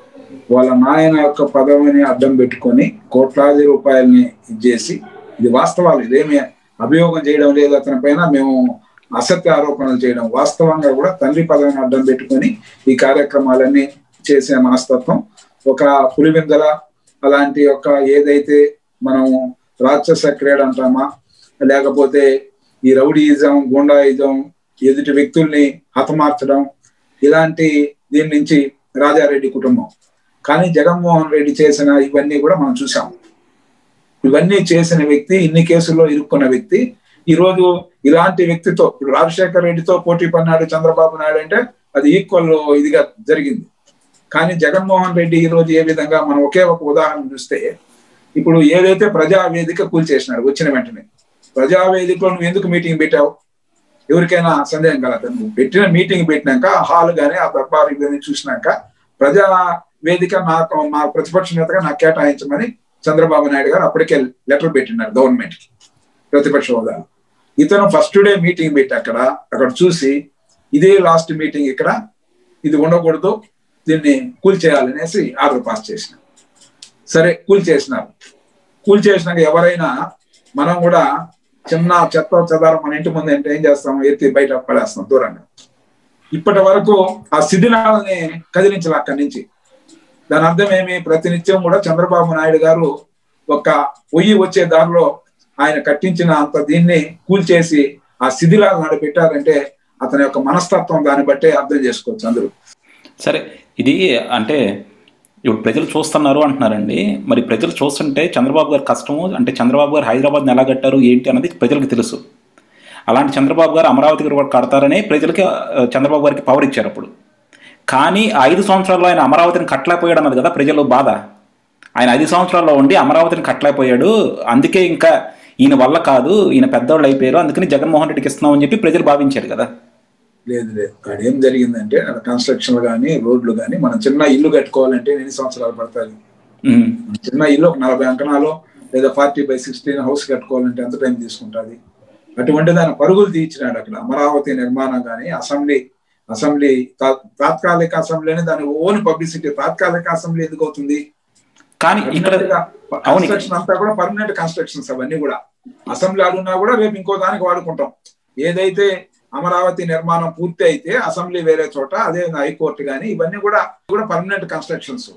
వాళ్ళ నాయన యొక్క పదవిని అడ్డం పెట్టుకొని కోట్లాది రూపాయలని ఇచ్చేసి ఇది వాస్తవాలు ఇదేమి అభియోగం చేయడం లేదు అతని పైన మేము అసత్య ఆరోపణలు చేయడం వాస్తవంగా కూడా తండ్రి పదవిని అడ్డం పెట్టుకొని ఈ కార్యక్రమాలన్నీ చేసే మనస్తత్వం ఒక పులివెందల అలాంటి యొక్క ఏదైతే మనం రాక్షస క్రీడ అంటామా లేకపోతే ఈ రౌడీయిజం గుండాయిజం ఎదుటి వ్యక్తుల్ని హతమార్చడం ఇలాంటి దీని నుంచి రాజారెడ్డి కుటుంబం కానీ జగన్మోహన్ రెడ్డి చేసిన ఇవన్నీ కూడా మనం చూసాం ఇవన్నీ చేసిన వ్యక్తి ఇన్ని కేసుల్లో ఇరుక్కున్న వ్యక్తి ఈ రోజు ఇలాంటి వ్యక్తితో ఇప్పుడు రాజశేఖర్ రెడ్డితో పోటీ పడినాడు చంద్రబాబు నాయుడు అంటే అది ఈక్వల్ ఇదిగా జరిగింది కానీ జగన్మోహన్ రెడ్డి ఈ రోజు ఏ విధంగా మనం ఒకే ఒక ఉదాహరణ చూస్తే ఇప్పుడు ఏదైతే ప్రజా వేదిక కూల్చేసినాడు వచ్చిన వెంటనే ప్రజా వేదికలో నువ్వు ఎందుకు మీటింగ్ పెట్టావు ఎవరికైనా సందేహం కలదు నువ్వు పెట్టిన మీటింగ్ పెట్టినాక హాల్ గానీ ఆ దర్బార్ ఇవన్నీ చూసినాక ప్రజా వేదిక నాకు మా ప్రతిపక్ష నేతగా నాకు కేటాయించమని చంద్రబాబు నాయుడు గారు అప్పటికే లెటర్ పెట్టినారు గవర్నమెంట్ కి ప్రతిపక్ష హోదా ఇతను ఫస్ట్ డే మీటింగ్ పెట్టి అక్కడ అక్కడ చూసి ఇదే లాస్ట్ మీటింగ్ ఇక్కడ ఇది ఉండకూడదు దీన్ని కూల్ చేయాలనేసి ఆర్డర్ పాస్ చేసిన సరే కూల్ చేసినారు కూల్ చేసినాక ఎవరైనా మనం కూడా చిన్న చెత్త చెదారం మన ఇంటి ముందు అంటే ఏం చేస్తాం ఎత్తి బయట పడేస్తాం దూరంగా ఇప్పటి వరకు ఆ శిథిలాలని కదిలించాలి అక్కడి నుంచి దాని అర్థం ఏమి ప్రతినిత్యం కూడా చంద్రబాబు నాయుడు గారు ఒక పొయ్యి వచ్చే దారిలో ఆయన కట్టించిన అంత దీన్ని కూల్చేసి ఆ శిథిలాలు నడిపెట్టారంటే అతని యొక్క మనస్తత్వం దాన్ని బట్టే అర్థం చేసుకోవచ్చు అందరూ సరే ఇది అంటే ఇప్పుడు ప్రజలు చూస్తున్నారు అంటున్నారండి మరి ప్రజలు చూస్తుంటే చంద్రబాబు గారి కష్టము అంటే చంద్రబాబు గారు హైదరాబాద్ని ఎలా కట్టారు ఏంటి అన్నది ప్రజలకు తెలుసు అలాంటి చంద్రబాబు గారు అమరావతి గారు కడతారని ప్రజలకి ఆ, చంద్రబాబు గారికి పవర్ ఇచ్చారు అప్పుడు కానీ ఆ ఐదు సంవత్సరాల్లో ఆయన అమరావతిని కట్టలేకపోయాడు అన్నది కదా ప్రజలు బాధ ఆయన ఐదు సంవత్సరాల్లో ఉండి అమరావతిని కట్టలేకపోయాడు అందుకే ఇంకా ఈయన వల్ల కాదు ఈయన పెద్దవాళ్ళు అయిపోయారు అందుకని జగన్మోహన్ రెడ్డికి ఇస్తున్నామని చెప్పి ప్రజలు భావించారు కదా లేదు లేదు అక్కడ ఏం జరిగిందంటే కన్స్ట్రక్షన్ కానీ రోడ్లు కానీ మనం చిన్న ఇల్లు కట్టుకోవాలంటే ఎన్ని సంవత్సరాలు పడతాయి ఉమ్, చిన్న ఇల్లు ఒక నలభై అంకణాలు లేదా ఫార్టీ బై సిక్స్టీన్ హౌస్ కట్టుకోవాలంటే ఎంత టైం తీసుకుంటుంది అటువంటి దాని పరుగులు తీర్చినాడు అక్కడ అమరావతి నిర్మాణం కానీ అసెంబ్లీ అసెంబ్లీ తా- తాత్కాలిక అసెంబ్లీ అని దాని ఓన్ పబ్లిసిటీ తాత్కాలిక అసెంబ్లీ ఎందుకు అవుతుంది కానీ ఇక్కడ అవును. కన్స్ట్రక్షన్ అంతా కూడా పర్మనెంట్ కన్స్ట్రక్షన్స్ అవన్నీ కూడా అసెంబ్లీ ఆడున్నా కూడా రేపు ఇంకో దానికి వాడుకుంటాం ఏదైతే అమరావతి నిర్మాణం పూర్తి అయితే అసెంబ్లీ వేరే చోట అదే హైకోర్టు కానీ ఇవన్నీ కూడా కూడా పర్మనెంట్ కన్స్ట్రక్షన్స్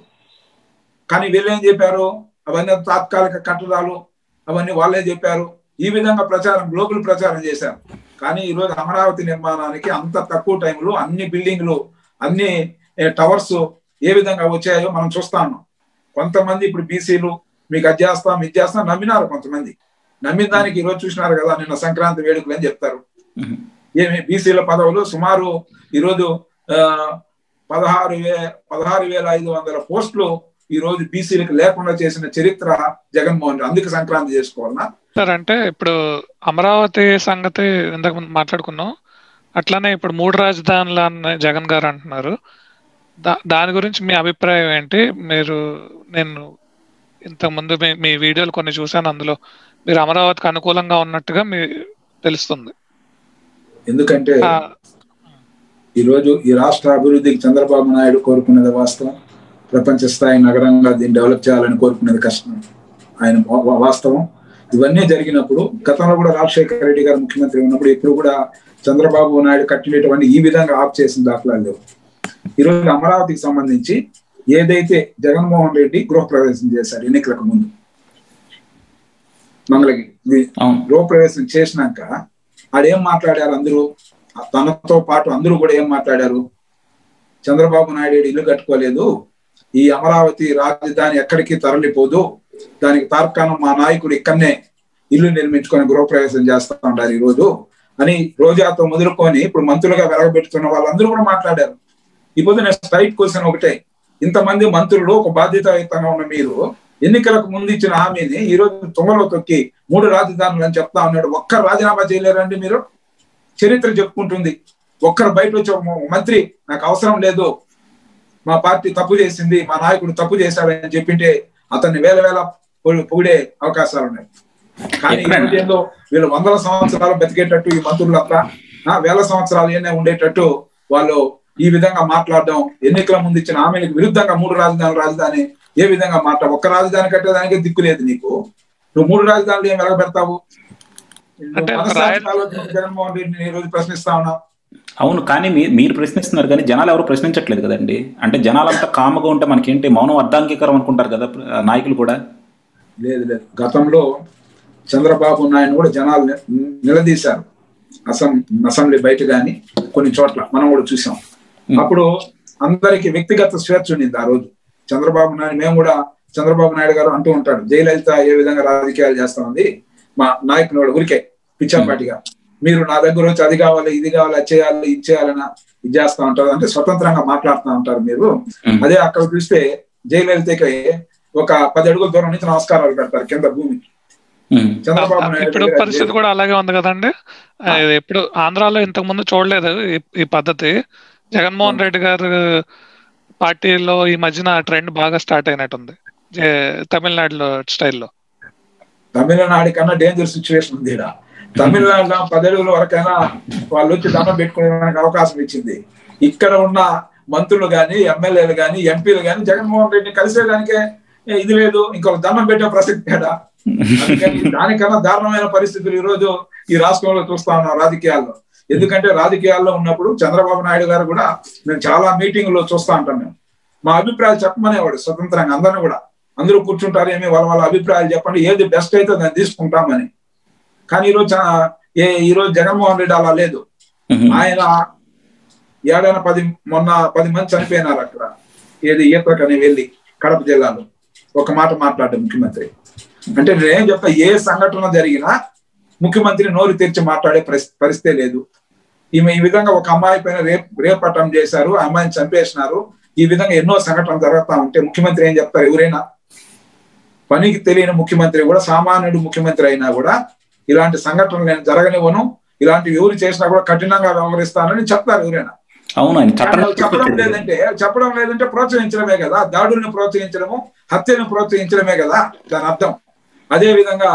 కానీ వీళ్ళు ఏం చెప్పారు అవన్నీ తాత్కాలిక కట్టడాలు అవన్నీ వాళ్ళే చెప్పారు ఈ విధంగా ప్రచారం గ్లోబల్ ప్రచారం చేశారు కానీ ఈ రోజు అమరావతి నిర్మాణానికి అంత తక్కువ టైంలో అన్ని బిల్డింగ్లు అన్ని టవర్స్ ఏ విధంగా వచ్చాయో మనం చూస్తా ఉన్నాం కొంతమంది ఇప్పుడు బీసీలు మీకు అది చేస్తాం ఇది చేస్తాం నమ్మినారు కొంతమంది నమ్మిన దానికి ఈ రోజు చూసినారు కదా నిన్న సంక్రాంతి వేడుకలు అని చెప్తారు ఉమ్, ఏమి బీసీల పదవులు సుమారు ఈరోజు ఆ, పదహారు వే పదహారు వేల ఐదు వందల పోస్టులు ఈ రోజు బీసీలకు లేకుండా చేసిన చరిత్ర జగన్మోహన్ రెడ్డి అందుకు సంక్రాంతి చేసుకోవాలన్నా సార్ అంటే ఇప్పుడు అమరావతి సంగతి ఇంతకు ముందు మాట్లాడుకున్నాం అట్లానే ఇప్పుడు మూడు రాజధానులు అన్న జగన్ గారు అంటున్నారు దా దాని గురించి మీ అభిప్రాయం ఏంటి మీరు నేను ఇంతకుముందు మీ మీ వీడియోలు కొన్ని చూశాను అందులో మీరు అమరావతికి అనుకూలంగా ఉన్నట్టుగా మీ తెలుస్తుంది ఎందుకంటే ఆ, ఈ రోజు ఈ రాష్ట్ర అభివృద్ధికి చంద్రబాబు నాయుడు కోరుకునేది వాస్తవం ప్రపంచ స్థాయి నగరంగా దీన్ని డెవలప్ చేయాలని కోరుకునేది కష్టం ఆయన వా- వా- వాస్తవం ఇవన్నీ జరిగినప్పుడు గతంలో కూడా రాజశేఖర రెడ్డి గారు ముఖ్యమంత్రి ఉన్నప్పుడు ఎప్పుడు కూడా చంద్రబాబు నాయుడు కట్టినటువంటి ఈ విధంగా ఆఫ్ చేసిన దాఖలాలు లేవు ఈ రోజు అమరావతికి సంబంధించి ఏదైతే జగన్మోహన్ రెడ్డి గృహప్రవేశం చేశారు ఎన్నికలకు ముందు మంగళగిరి అవును గృహప్రవేశం చేసినాక ఆడేం మాట్లాడారు అందరూ తనతో పాటు అందరూ కూడా ఏం మాట్లాడారు చంద్రబాబు నాయుడు ఇల్లు కట్టుకోలేదు ఈ అమరావతి రాజధాని ఎక్కడికి తరలిపోదు దానికి తార్కాణం మా నాయకుడు ఇక్కడనే ఇల్లు నిర్మించుకొని గృహప్రవేశం చేస్తా ఉంటారు ఈ రోజు అని రోజాతో మొదలుకొని ఇప్పుడు మంత్రులుగా వెలగబెట్టుతున్న వాళ్ళందరూ కూడా మాట్లాడారు ఇప్పుడు నేను స్ట్రైట్ క్వశ్చన్ ఒకటే ఇంతమంది మంత్రులు ఒక బాధ్యతాయుతంగా ఉన్న మీరు ఎన్నికలకు ముందు ఇచ్చిన హామీని ఈ రోజు తుంగలో తొక్కి మూడు రాజధానులు అని చెప్తా ఉన్నాడు ఒక్కరు రాజీనామా చేయలేరండి మీరు చరిత్ర చెప్పుకుంటుంది ఒక్కరు బయట వచ్చి ఒక మంత్రి నాకు అవసరం లేదు మా పార్టీ తప్పు చేసింది మా నాయకుడు తప్పు చేశాడని చెప్పింటే అతన్ని వేల వేల పొగి- పొగిడే అవకాశాలు ఉన్నాయి కానీ ఈ ఎక్కడైనా? రోజు ఏందో వీళ్ళు వందల సంవత్సరాలు బతికేటట్టు ఈ మంత్రులంతా ఆ, వేల సంవత్సరాలు ఏనే ఉండేటట్టు వాళ్ళు ఈ విధంగా మాట్లాడడం ఎన్నికల ముందు ఇచ్చిన హామీలకు విరుద్ధంగా మూడు రాజధానులు రాజధాని ఏ విధంగా మాట్లాడు ఒక్క రాజధాని కట్టేదానికే దిక్కు లేదు నీకు నువ్వు మూడు రాజధానులు ఏం వెలగబెడతావు అంటే ఒక మనసాక్షి రాయ- ఆలోచన జగన్మోహన్ రెడ్డిని ఈ రోజు ప్రశ్నిస్తా ఉన్నావు అవును కానీ మీ- మీరు ప్రశ్నిస్తున్నారు కానీ జనాలు ఎవరు ప్రశ్నించట్లేదు కదండి అంటే జనాలంతా కామగా ఉంటే మనకేంటి మౌనం అర్ధాంగీకరం అనుకుంటారు కదా ప్ర- నాయకులు కూడా లేదు లేదు గతంలో చంద్రబాబు నాయుడు కూడా జనాలు ని- నిలదీశారు అసం అసెంబ్లీ బయట కానీ కొన్ని చోట్ల మనం కూడా చూసాం అప్పుడు అందరికి వ్యక్తిగత స్వేచ్ఛ ఉండింది ఆ రోజు చంద్రబాబు నాయుడు మేము కూడా చంద్రబాబు నాయుడు గారు అంటూ ఉంటాడు జయలలిత ఏ విధంగా రాజకీయాలు చేస్తా ఉంది మా నాయకుని వాడు ఊరికే పిచ్చాపాటిగా మీరు నా దగ్గర వచ్చి అది కావాలి ఇది కావాలి అది చేయాలి ఇది చేయాలని ఇది చేస్తా ఉంటారు అంటే స్వతంత్రంగా మాట్లాడుతూ ఉంటారు మీరు ఉమ్. అదే అక్కడ చూస్తే జయలలితకి ఒక పది అడుగుల దూరం నుంచి నమస్కారాలు పెడతారు కింద భూమికి ఉమ్. చంద్రబాబు నాయుడు ఇప్పుడు దగ్గర పరిస్థితి కూడా అలాగే ఉంది కదండి ఆ, ఇది ఎప్పుడు ఆంధ్రాలో ఇంతకు ముందు చూడలేదు ఈ- ఈ పద్ధతి జగన్మోహన్ రెడ్డి గారు పార్టీలో ఈ మధ్యన ట్రెండ్ బాగా స్టార్ట్ అయినట్టుంది జే- తమిళనాడులో స్టైల్లో తమిళనాడు కన్నా డేంజర్ సిచ్యువేషన్ ఉంది ఈడ తమిళనాడులో పది అడుగుల వరకైనా వాళ్ళు వచ్చి దండం పెట్టుకోవడానికి అవకాశం ఇచ్చింది ఇక్కడ ఉన్న మంత్రులు గాని ఎమ్మెల్యేలు గాని ఎంపీలు గాని జగన్మోహన్ రెడ్డిని కలిసేదానికే ఏ, ఇది లేదు ఇంకొక దండం పెట్టే ప్రసక్తి తేడా అందుకని దానికన్నా దారుణమైన పరిస్థితులు ఈ రోజు ఈ రాష్ట్రంలో చూస్తా ఉన్నాం రాజకీయాల్లో ఎందుకంటే రాజకీయాల్లో ఉన్నప్పుడు చంద్రబాబు నాయుడు గారు కూడా మేము చాలా మీటింగ్లో చూస్తా ఉంటాం మేము మా అభిప్రాయాలు చెప్పమనేవాడు స్వతంత్రంగా అందరిని కూడా అందరూ కూర్చుంటారు ఏమి వాళ్ళ వాళ్ళ అభిప్రాయాలు చెప్పండి ఏది బెస్ట్ అయితే దాన్ని తీసుకుంటామని కానీ ఈరోజు చా- ఏ ఈ రోజు జగన్మోహన్ రెడ్డి అలా లేదు ఉమ్. ఆయన ఏడైనా పది మొన్న పది మంది చనిపోయినారు అక్కడ ఏది ఈతకని వెళ్ళి కడప జిల్లాలో ఒక మాట మాట్లాడాడు ముఖ్యమంత్రి అంటే నేనేం చెప్తా ఏ సంఘటన జరిగినా ముఖ్యమంత్రి నోరు తెరిచి మాట్లాడే పరిస్థి- పరిస్థితే లేదు ఈమె ఈ విధంగా ఒక అమ్మాయి పైన రేప్ రేపటం చేశారు ఆ అమ్మాయిని చంపేసినారు ఈ విధంగా ఎన్నో సంఘటనలు జరుగుతా ఉంటే ముఖ్యమంత్రి ఏం చెప్తారు ఎవరైనా పనికి తెలియని ముఖ్యమంత్రి కూడా సామాన్యుడు ముఖ్యమంత్రి అయినా కూడా ఇలాంటి సంఘటనలు నేను జరగనివ్వను ఇలాంటివి ఎవరు చేసినా కూడా కఠినంగా వ్యవహరిస్తానని చెప్తారు ఎవరైనా అవును ఆయన చట్టం కానీ వాళ్ళు చెప్పడం తీసుకొచ్చేది. లేదంటే చెప్పడం లేదంటే ప్రోత్సహించడమే కదా దాడుల్ని ప్రోత్సహించడము హత్యను ప్రోత్సహించడమే కదా దాని అర్థం అదే విధంగా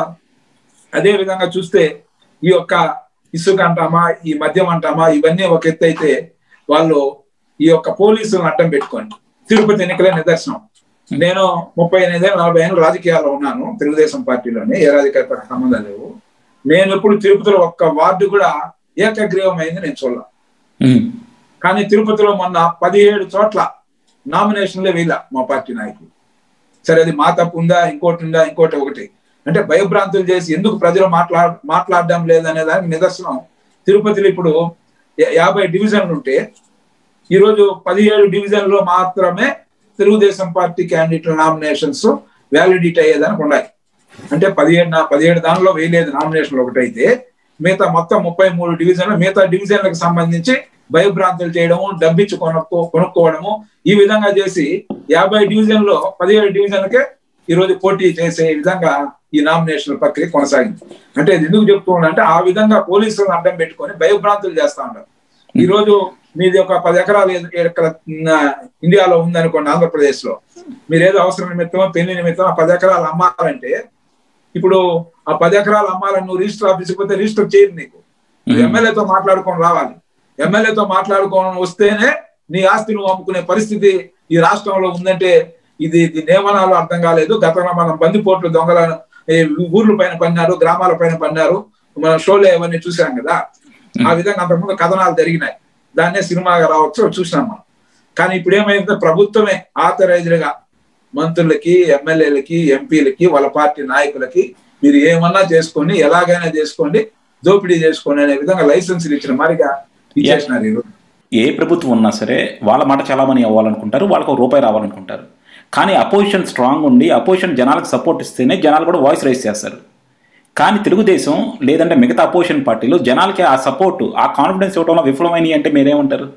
అదే విధంగా చూస్తే ఈ యొక్క ఇసుక అంటామా ఈ మద్యం అంటామా ఇవన్నీ ఒక ఎత్తు అయితే వాళ్ళు ఈ యొక్క పోలీసులను అడ్డం పెట్టుకోండి తిరుపతి ఎన్నికలే నిదర్శనం నేను ముప్పై ఎనిమిదేళ్ళు నలభై ఏళ్ళు రాజకీయాల్లో ఉన్నాను తెలుగుదేశం పార్టీలోనే ఏ రాజకీయ పార్టీ సంబంధం లేవు నేను ఎప్పుడు తిరుపతిలో ఒక్క వార్డు కూడా ఏకగ్రీవం అయింది నేను చూడాల ఉమ్. కానీ తిరుపతిలో మొన్న పదిహేడు చోట్ల నామినేషన్లే వీళ్ళ మా పార్టీ నాయకులు సరే అది మా తప్పు ఉందా ఇంకోటి ఉందా ఇంకోటి ఒకటి అంటే భయభ్రాంతులు చేసి ఎందుకు ప్రజలు మాట్లా మాట్లాడడం లేదనే దానికి నిదర్శనం తిరుపతిలో ఇప్పుడు యా- యాభై డివిజన్లు ఉంటే ఈరోజు పదిహేడు డివిజన్లో మాత్రమే తెలుగుదేశం పార్టీ క్యాండిడేట్ల నామినేషన్స్ వ్యాలిడిటీ అయ్యేదానికి ఉన్నాయి అంటే పదిహేడు నా పదిహేడు దానిలో వేయలేదు నామినేషన్లు ఒకటైతే మిగతా మొత్తం ముప్పై మూడు డివిజన్లు మిగతా డివిజన్లకు సంబంధించి భయభ్రాంతులు చేయడము డబ్బిచ్చి కొనుక్కో కొనుక్కోవడము ఈ విధంగా చేసి యాభై డివిజన్లో పదిహేడు డివిజన్లకే ఈ రోజు పోటీ చేసే విధంగా ఈ నామినేషన్ ప్రక్రియ కొనసాగింది అంటే ఇది ఎందుకు చెప్తూ ఉన్నా అంటే ఆ విధంగా పోలీసులను అడ్డం పెట్టుకొని భయభ్రాంతులు చేస్తా ఉన్నారు ఈ రోజు మీది ఒక పది ఎకరాలు ఏ- ఇక్కడ ఉన్న ఇండియాలో ఉందనుకోండి ఆంధ్రప్రదేశ్ లో మీరు ఏదో అవసరం నిమిత్తం పెళ్లి నిమిత్తం ఆ పది ఎకరాలు అమ్మాలంటే ఇప్పుడు ఆ పది ఎకరాలు అమ్మాలని నువ్వు రిజిస్టర్ ఆఫీస్కి పోతే రిజిస్టర్ చేయరు నీకు నువ్వు ఎమ్మెల్యేతో మాట్లాడుకొని రావాలి ఎమ్మెల్యేతో మాట్లాడుకొని వస్తేనే నీ ఆస్తి నువ్వు అమ్ముకునే పరిస్థితి ఈ రాష్ట్రంలో ఉందంటే ఇది దీని ఏమనాలో అర్థం కాలేదు గతంలో మనం బందిపోట్లు దొంగలను ఈ ఊర్ల పైన పన్నారు గ్రామాల పైన పన్నారు మన షోలో ఇవన్నీ చూసాం కదా ఆ విధంగా అంతకుముందు కథనాలు జరిగినాయి దాన్నే సినిమాగా రావచ్చు చూసినాం మనం కానీ ఇప్పుడు ఏమైందంటే ప్రభుత్వమే ఆథరైజ్డ్ గా మంత్రులకి ఎమ్మెల్యేలకి ఎంపీలకి వాళ్ళ పార్టీ నాయకులకి మీరు ఏమన్నా చేసుకోండి ఎలాగైనా చేసుకోండి దోపిడీ చేసుకోండి అనే విధంగా లైసెన్సులు ఇచ్చిన మరిగా ఇచ్చేసినారు ఈరోజు ఏ ప్రభుత్వం ఉన్నా సరే వాళ్ళ మాట చలామణి అవ్వాలనుకుంటారు వాళ్ళకు ఒక రూపాయి రావాలనుకుంటారు కానీ అపోజిషన్ స్ట్రాంగ్ ఉండి అపోజిషన్ జనాలకు సపోర్ట్ ఇస్తేనే జనాలు కూడా వాయిస్ రైజ్ చేస్తారు కానీ తెలుగుదేశం లేదంటే మిగతా అపోజిషన్ పార్టీలు జనాలకి ఆ సపోర్ట్ ఆ కాన్ఫిడెన్స్ ఇవ్వడంలో విఫలమైనవి అంటే మీరేమంటారు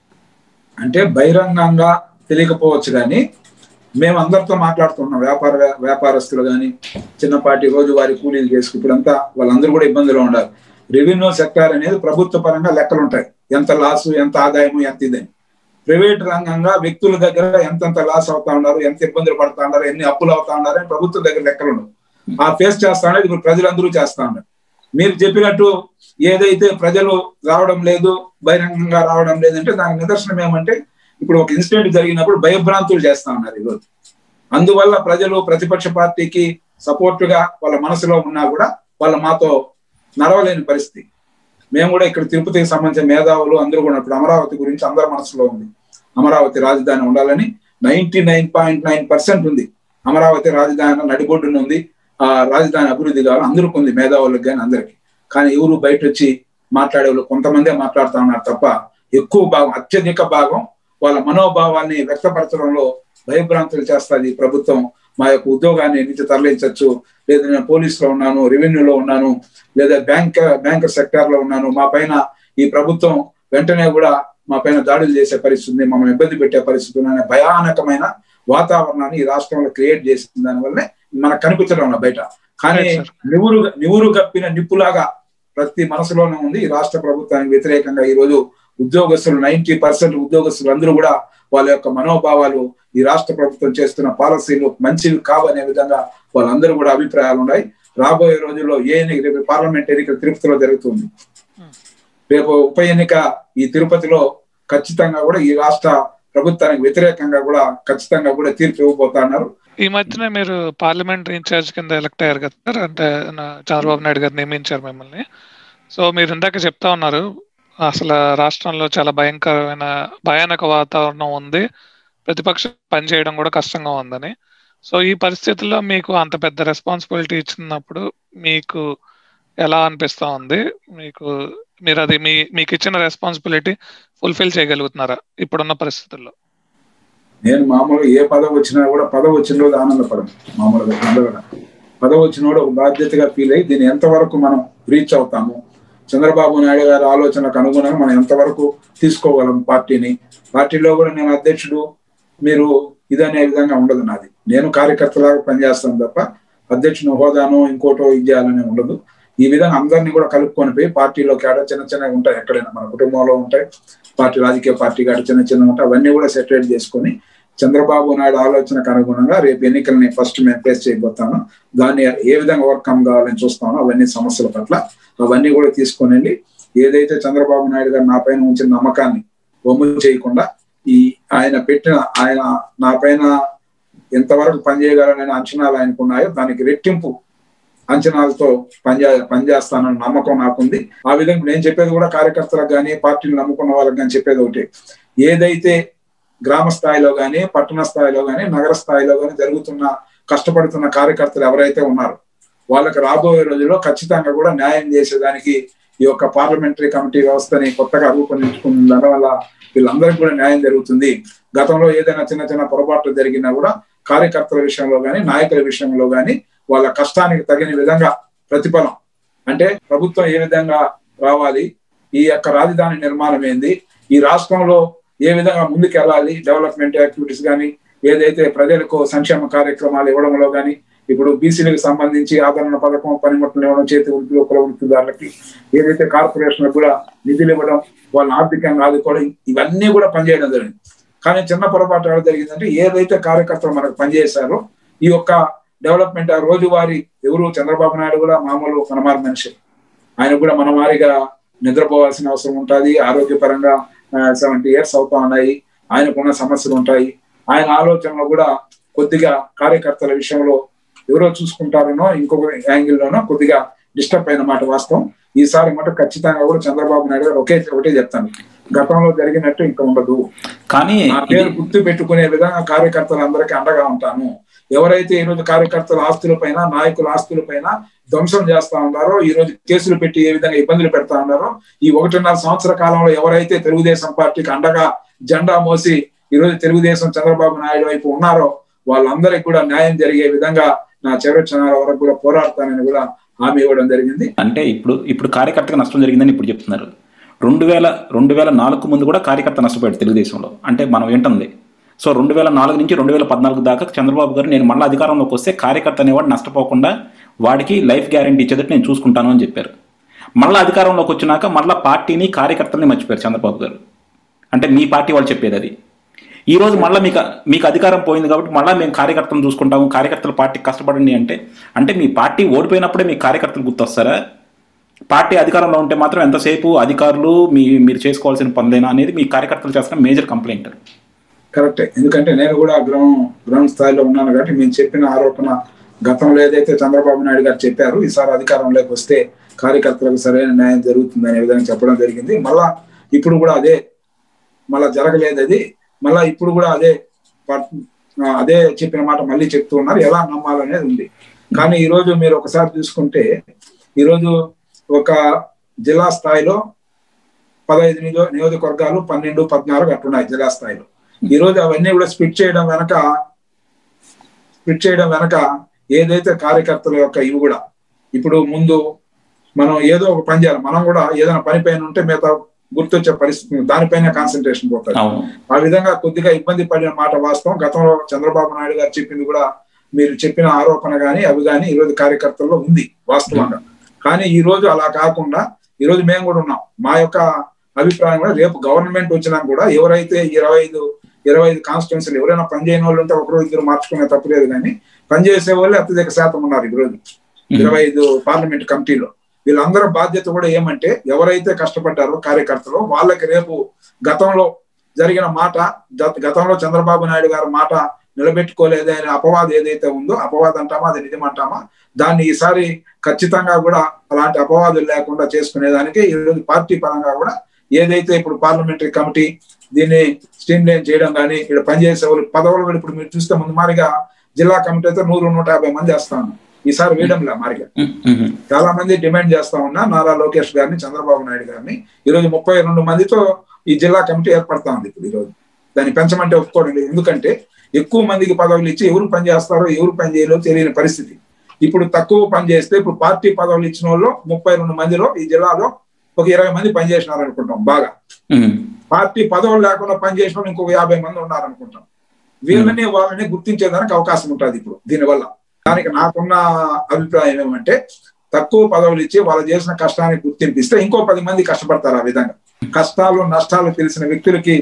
అంటే బహిరంగంగా తెలియకపోవచ్చు కానీ మేము అందరితో మాట్లాడుతున్నాం వ్యాపార వ్యాపారస్తులు కానీ చిన్నపాటి రోజువారీ కూలీలు చేసుకు ఇప్పుడంతా వాళ్ళందరూ కూడా ఇబ్బందులు ఉండాలి రెవెన్యూ సెక్టార్ అనేది ప్రభుత్వ పరంగా లెక్కలు ఉంటాయి ఎంత లాసు ఎంత ఆదాయము ఎంత ఇదని ప్రైవేట్ రంగంగా వ్యక్తుల దగ్గర ఎంతెంత లాస్ అవుతా ఉన్నారు ఎంత ఇబ్బందులు పడతా ఉన్నారు ఎన్ని అప్పులు అవుతా ఉన్నారు అని ప్రభుత్వం దగ్గర లెక్కలు ఉండవు ఆ ఫేస్ చేస్తా ఉన్నారు ఇప్పుడు ప్రజలందరూ చేస్తా ఉన్నారు మీరు చెప్పినట్టు ఏదైతే ప్రజలు రావడం లేదు బహిరంగంగా రావడం లేదంటే దానికి నిదర్శనం ఏమంటే ఇప్పుడు ఒక ఇన్సిడెంట్ జరిగినప్పుడు భయభ్రాంతులు చేస్తా ఉన్నారు ఈరోజు అందువల్ల ప్రజలు ప్రతిపక్ష పార్టీకి సపోర్ట్ గా వాళ్ళ మనసులో ఉన్నా కూడా వాళ్ళ మాతో నడవలేని పరిస్థితి మేము కూడా ఇక్కడ తిరుపతికి సంబంధించిన మేధావులు అందరూ కూడా ఇప్పుడు అమరావతి గురించి అందరి మనసులో ఉంది అమరావతి రాజధాని ఉండాలని ninety nine point nine percent ఉంది అమరావతి రాజధాని నడిబొడ్డున ఉంది ఆ రాజధాని అభివృద్ధి కావాలి అందరికీ ఉంది మేధావులకు కానీ అందరికి కానీ ఎవరు బయట వచ్చి మాట్లాడే వాళ్ళు కొంతమందే మాట్లాడుతూ ఉన్నారు తప్ప ఎక్కువ భాగం అత్యధిక భాగం వాళ్ళ మనోభావాన్ని వ్యక్తపరచడంలో భయభ్రాంతులు చేస్తుంది ప్రభుత్వం మా యొక్క ఉద్యోగాన్ని నుంచి తరలించవచ్చు లేదా నేను పోలీసులో ఉన్నాను రెవెన్యూలో ఉన్నాను లేదా బ్యాంక్ బ్యాంకర్ సెక్టార్ లో ఉన్నాను మా పైన ఈ ప్రభుత్వం వెంటనే కూడా మా పైన దాడులు చేసే పరిస్థితి ఉంది మమ్మల్ని ఇబ్బంది పెట్టే పరిస్థితి ఉంది అనే భయానకమైన వాతావరణాన్ని ఈ రాష్ట్రంలో క్రియేట్ చేసిన దానివల్లే మనకు కనిపించడం లేదు బయట కానీ Right, sir. నివురు నివురు గప్పిన నిప్పులాగా ప్రతి మనసులోనే ఉంది ఈ రాష్ట్ర ప్రభుత్వానికి వ్యతిరేకంగా ఈ రోజు ఉద్యోగస్తులు నైన్టీ పర్సెంట్ ఉద్యోగస్తులు అందరూ కూడా వాళ్ళ యొక్క మనోభావాలు ఈ రాష్ట్ర ప్రభుత్వం చేస్తున్న పాలసీలు మంచివి కావనే విధంగా వాళ్ళందరూ కూడా అభిప్రాయాలు ఉన్నాయి రాబోయే రోజుల్లో ఏ ఎన్నిక రేపు పార్లమెంట్ ఎన్నిక తిరుపతిలో జరుగుతుంది రేపు ఉప ఎన్నిక ఈ తిరుపతిలో ఖచ్చితంగా కూడా ఈ రాష్ట్ర ప్రభుత్వానికి వ్యతిరేకంగా కూడా ఖచ్చితంగా కూడా తీర్పు ఇవ్వబోతా ఉన్నారు ఈ మధ్యనే మీరు పార్లమెంట్ ఇన్ఛార్జ్ కింద ఎలక్ట్ అయ్యారు కదా సార్ అంటే నా- చంద్రబాబు నాయుడు గారు నియమించారు మిమ్మల్ని సో మీరు ఇందాక చెప్తా ఉన్నారు అసలు రాష్ట్రంలో చాలా భయంకరమైన భయానక వాతావరణం ఉంది ప్రతిపక్షం పనిచేయడం కూడా కష్టంగా ఉందని సో ఈ పరిస్థితుల్లో మీకు అంత పెద్ద రెస్పాన్సిబిలిటీ ఇచ్చినప్పుడు మీకు ఎలా అనిపిస్తా ఉంది మీకు మీరు అది మీ మీకు ఇచ్చిన రెస్పాన్సిబిలిటీ ఫుల్ఫిల్ చేయగలుగుతున్నారా ఇప్పుడున్న పరిస్థితుల్లో నేను మామూలుగా ఏ పదవి వచ్చినా కూడా పదవి వచ్చిన రోజు ఆనందపడను మామూలుగా అందరూ పదవి వచ్చిన వాడు ఒక బాధ్యతగా ఫీల్ అయ్యి దీన్ని ఎంతవరకు మనం రీచ్ అవుతాము చంద్రబాబు నాయుడు గారి ఆలోచనకు అనుగుణంగా మనం ఎంతవరకు తీసుకోగలం పార్టీని పార్టీలో కూడా నేను అధ్యక్షుడు మీరు ఇదనే విధంగా ఉండదు నాది నేను కార్యకర్తలాగా పనిచేస్తాను తప్ప అధ్యక్షుని హోదాను ఇంకోటో ఇది చేయాలనే ఉండదు ఈ విధంగా అందరినీ కూడా కలుపుకొని పోయి పార్టీలో కేడ చిన్న చిన్నగా ఉంటాయి ఎక్కడైనా మన కుటుంబంలో ఉంటాయి పార్టీ రాజకీయ పార్టీ కాడ చిన్న చిన్న ఉంటాయి అవన్నీ కూడా సెటరేట్ చేసుకొని చంద్రబాబు నాయుడు ఆలోచనకు అనుగుణంగా రేపు ఎన్నికల్ని ఫస్ట్ మేము ఫేస్ చేయబోతాను దాన్ని ఏ విధంగా ఓవర్కమ్ కావాలని చూస్తామో అవన్నీ సమస్యల పట్ల అవన్నీ కూడా తీసుకొని వెళ్ళి ఏదైతే చంద్రబాబు నాయుడు గారు నా పైన ఉంచిన నమ్మకాన్ని వమ్ము చేయకుండా ఈ ఆయన పెట్టిన ఆయన నా పైన ఎంతవరకు పనిచేయగలనని అంచనాలు ఆయనకు ఉన్నాయో దానికి రెట్టింపు అంచనాలతో పనిచే పనిచేస్తానన్న నమ్మకం నాకుంది ఆ విధంగా నేను చెప్పేది కూడా కార్యకర్తలకు కానీ పార్టీలు నమ్ముకున్న వాళ్ళకి కానీ చెప్పేది ఒకటి ఏదైతే గ్రామ స్థాయిలో కానీ పట్టణ స్థాయిలో కానీ నగర స్థాయిలో కానీ జరుగుతున్న కష్టపడుతున్న కార్యకర్తలు ఎవరైతే ఉన్నారో వాళ్ళకి రాబోయే రోజుల్లో ఖచ్చితంగా కూడా న్యాయం చేసేదానికి ఈ యొక్క పార్లమెంటరీ కమిటీ వ్యవస్థని కొత్తగా రూపొందించుకున్న దానివల్ల వీళ్ళందరికీ కూడా న్యాయం జరుగుతుంది గతంలో ఏదైనా చిన్న చిన్న పొరపాట్లు జరిగినా కూడా కార్యకర్తల విషయంలో కానీ నాయకుల విషయంలో కానీ వాళ్ళ కష్టానికి తగిన విధంగా ప్రతిఫలం అంటే ప్రభుత్వం ఏ విధంగా రావాలి ఈ యొక్క రాజధాని నిర్మాణం ఏంది ఈ రాష్ట్రంలో ఏ విధంగా ముందుకు వెళ్ళాలి డెవలప్మెంట్ యాక్టివిటీస్ కానీ ఏదైతే ప్రజలకు సంక్షేమ కార్యక్రమాలు ఇవ్వడంలో కానీ ఇప్పుడు బీసీలకు సంబంధించి ఆదరణ పథకం పనిముట్లు ఇవ్వడం చేతి వృత్తి కుల వృత్తిదారులకి ఏదైతే కార్పొరేషన్లకు కూడా నిధులు ఇవ్వడం వాళ్ళని ఆర్థికంగా ఆదుకోవడం ఇవన్నీ కూడా పనిచేయడం జరిగింది కానీ చిన్న పొరపాటు ఎలా జరిగిందంటే ఏదైతే కార్యకర్తలు మనకు పనిచేశారో ఈ యొక్క డెవలప్మెంట్ ఆ రోజువారీ ఎవరు చంద్రబాబు నాయుడు కూడా మామూలు కనమారు మనిషి ఆయన కూడా మన వారిగా నిద్రపోవాల్సిన అవసరం ఉంటుంది ఆరోగ్యపరంగా సెవెంటీ ఇయర్స్ అవుతా ఉన్నాయి ఆయనకున్న సమస్యలు ఉంటాయి ఆయన ఆలోచనలో కూడా కొద్దిగా కార్యకర్తల విషయంలో ఎవరో చూసుకుంటారనో ఇంకొక యాంగిల్లోనో కొద్దిగా డిస్టర్బ్ అయిన మాట వాస్తవం ఈసారి మాట ఖచ్చితంగా కూడా చంద్రబాబు నాయుడు గారు ఒకే ఒకటే చెప్తాను గతంలో జరిగినట్టు ఇంకా ఉండదు కానీ నా పేరు గుర్తు పెట్టుకునే విధంగా కార్యకర్తలందరికీ అండగా ఉంటాను ఎవరైతే ఈ రోజు కార్యకర్తల ఆస్తుల పైన నాయకుల ఆస్తుల పైన ధ్వంసం చేస్తా ఉన్నారో ఈ రోజు కేసులు పెట్టి ఏ విధంగా ఇబ్బందులు పెడతా ఉన్నారో ఈ ఒకటిన్నర సంవత్సర కాలంలో ఎవరైతే తెలుగుదేశం పార్టీకి అండగా జెండా మోసి ఈ రోజు తెలుగుదేశం చంద్రబాబు నాయుడు వైపు ఉన్నారో వాళ్ళందరికీ కూడా న్యాయం జరిగే విధంగా నా చివరి క్షణాల వరకు కూడా పోరాడతానని కూడా హామీ ఇవ్వడం జరిగింది అంటే ఇప్పుడు ఇప్పుడు కార్యకర్తకు నష్టం జరిగిందని ఇప్పుడు చెప్తున్నారు రెండు వేల రెండు వేల నాలుగు ముందు కూడా కార్యకర్త నష్టపోయాడు తెలుగుదేశంలో అంటే మనం వింటుంది సో రెండు వేల నాలుగు నుంచి రెండు వేల పద్నాలుగు దాకా చంద్రబాబు గారు నేను మళ్ళీ అధికారంలోకి వస్తే కార్యకర్త అనేవాడు నష్టపోకుండా వాడికి లైఫ్ గ్యారంటీ ఇచ్చేటట్టు నేను చూసుకుంటాను అని చెప్పారు మళ్ళీ అధికారంలోకి వచ్చినాక మళ్ళీ పార్టీని కార్యకర్తల్ని మర్చిపోయారు చంద్రబాబు గారు అంటే మీ పార్టీ వాళ్ళు చెప్పేది అది ఈ రోజు మళ్ళీ మీకు మీకు అధికారం పోయింది కాబట్టి మళ్ళీ మేము కార్యకర్తలను చూసుకుంటాము కార్యకర్తల పార్టీకి కష్టపడండి అంటే అంటే మీ పార్టీ ఓడిపోయినప్పుడే మీ కార్యకర్తలు గుర్తొస్తారా పార్టీ అధికారంలో ఉంటే మాత్రం ఎంతసేపు అధికారులు మీ మీరు చేసుకోవాల్సిన పనులేనా అనేది మీ కార్యకర్తలు చేస్తున్న మేజర్ కంప్లైంట్ కరెక్టే ఎందుకంటే నేను కూడా గ్రౌండ్ గ్రౌండ్ స్థాయిలో ఉన్నాను కాబట్టి మేము చెప్పిన ఆరోపణ గతంలో ఏదైతే చంద్రబాబు నాయుడు గారు చెప్పారు ఈసారి అధికారంలోకి వస్తే కార్యకర్తలకు సరైన న్యాయం జరుగుతుంది అనే విధంగా చెప్పడం జరిగింది మళ్ళా ఇప్పుడు కూడా అదే మళ్ళా జరగలేదు అది మళ్ళా ఇప్పుడు కూడా అదే పట్- ఆ, అదే చెప్పిన మాట మళ్ళీ చెప్తూ ఉన్నారు ఎలా నమ్మాలనేది ఉంది కానీ ఈ రోజు మీరు ఒకసారి చూసుకుంటే ఈరోజు ఒక జిల్లా స్థాయిలో పదహైదు నియో నియోజకవర్గాలు పన్నెండు పద్నాలుగు అట్టున్నాయి జిల్లా స్థాయిలో ఈ రోజు అవన్నీ కూడా స్ప్లిట్ చేయడం వెనక స్ప్లిట్ చేయడం వెనక ఏదైతే కార్యకర్తల యొక్క ఇవి కూడా ఇప్పుడు ముందు మనం ఏదో ఒక పని చేయాలి మనం కూడా ఏదైనా పని పైన ఉంటే మిగతా గుర్తొచ్చే పరిస్థితి ఉంది. దానిపైన కాన్సన్ట్రేషన్ పోతుంది అవును ఆ విధంగా కొద్దిగా ఇబ్బంది పడిన మాట వాస్తవం గతంలో చంద్రబాబు నాయుడు గారు చెప్పింది కూడా మీరు చెప్పిన ఆరోపణ గాని అవి గాని ఈ రోజు కార్యకర్తల్లో ఉంది వాస్తవంగా కానీ ఈ రోజు అలా కాకుండా ఈ రోజు మేము కూడా ఉన్నాం మా యొక్క అభిప్రాయం కూడా రేపు గవర్నమెంట్ వచ్చినా కూడా ఎవరైతే ఇరవై ఐదు ఇరవై ఐదు కాన్స్టిట్యున్సీలు ఎవరైనా పనిచేయని వాళ్ళు ఉంటే ఒకరోజు ఇద్దరు మార్చుకునే తప్పలేదు కానీ పనిచేసే వాళ్ళు అత్యధిక శాతం ఉన్నారు ఈ రోజు ఇరవై ఐదు పార్లమెంట్ కమిటీలో వీళ్ళందరూ బాధ్యత కూడా ఏమంటే ఎవరైతే కష్టపడ్డారో కార్యకర్తలు వాళ్ళకి రేపు గతంలో జరిగిన మాట గత- గతంలో చంద్రబాబు నాయుడు గారి మాట నిలబెట్టుకోలేదు అనే అపవాదం ఏదైతే ఉందో అపవాదం అంటామా అది నిజమంటామా దాన్ని ఈసారి ఖచ్చితంగా కూడా అలాంటి అపవాదులు లేకుండా చేసుకునేదానికి ఈరోజు పార్టీ పరంగా కూడా ఏదైతే ఇప్పుడు పార్లమెంటరీ కమిటీ దీన్ని స్ట్రీమ్ లైన్ చేయడం కానీ ఇక్కడ పనిచేసే వాళ్ళు పదవులు కూడా ఇప్పుడు మీరు చూస్తే ముందు మారిగా జిల్లా కమిటీ అయితే నూరు నూట యాభై మంది వేస్తాను ఈసారి వేయడంలే మారిగా ఉమ్, ఉమ్, చాలా మంది డిమాండ్ చేస్తా ఉన్నా నారా లోకేష్ గారిని చంద్రబాబు నాయుడు గారిని ఈరోజు ముప్పై రెండు మందితో ఈ జిల్లా కమిటీ ఏర్పడతా ఉంది ఇప్పుడు ఈరోజు దాన్ని పెంచమంటే ఒప్పుకోవడం లేదు ఎందుకంటే ఎక్కువ మందికి పదవులు ఇచ్చి ఎవరు పని చేస్తారో ఎవరు పని చేయలేరో తెలియని పరిస్థితి ఇప్పుడు తక్కువ పని చేస్తే ఇప్పుడు పార్టీ పదవులు ఇచ్చిన వాళ్ళు ముప్పై రెండు మందిలో ఈ జిల్లాలో ఒక ఇరవై మంది పని చేసినారు అనుకుంటాం బాగా ఉమ్, పార్టీ పదవులు లేకుండా పని చేసిన వాళ్ళు ఇంకొక యాభై మంది ఉన్నారు అనుకుంటాం వీళ్ళని వాళ్ళని గుర్తించేదానికి అవకాశం ఉంటుంది ఇప్పుడు దీనివల్ల దానికి నాకున్న అభిప్రాయం ఏమంటే తక్కువ పదవులు ఇచ్చి వాళ్ళు చేసిన కష్టాన్ని గుర్తింపిస్తే ఇంకో పది మంది కష్టపడతారు ఆ విధంగా కష్టాలు నష్టాలు తెలిసిన వ్యక్తులకి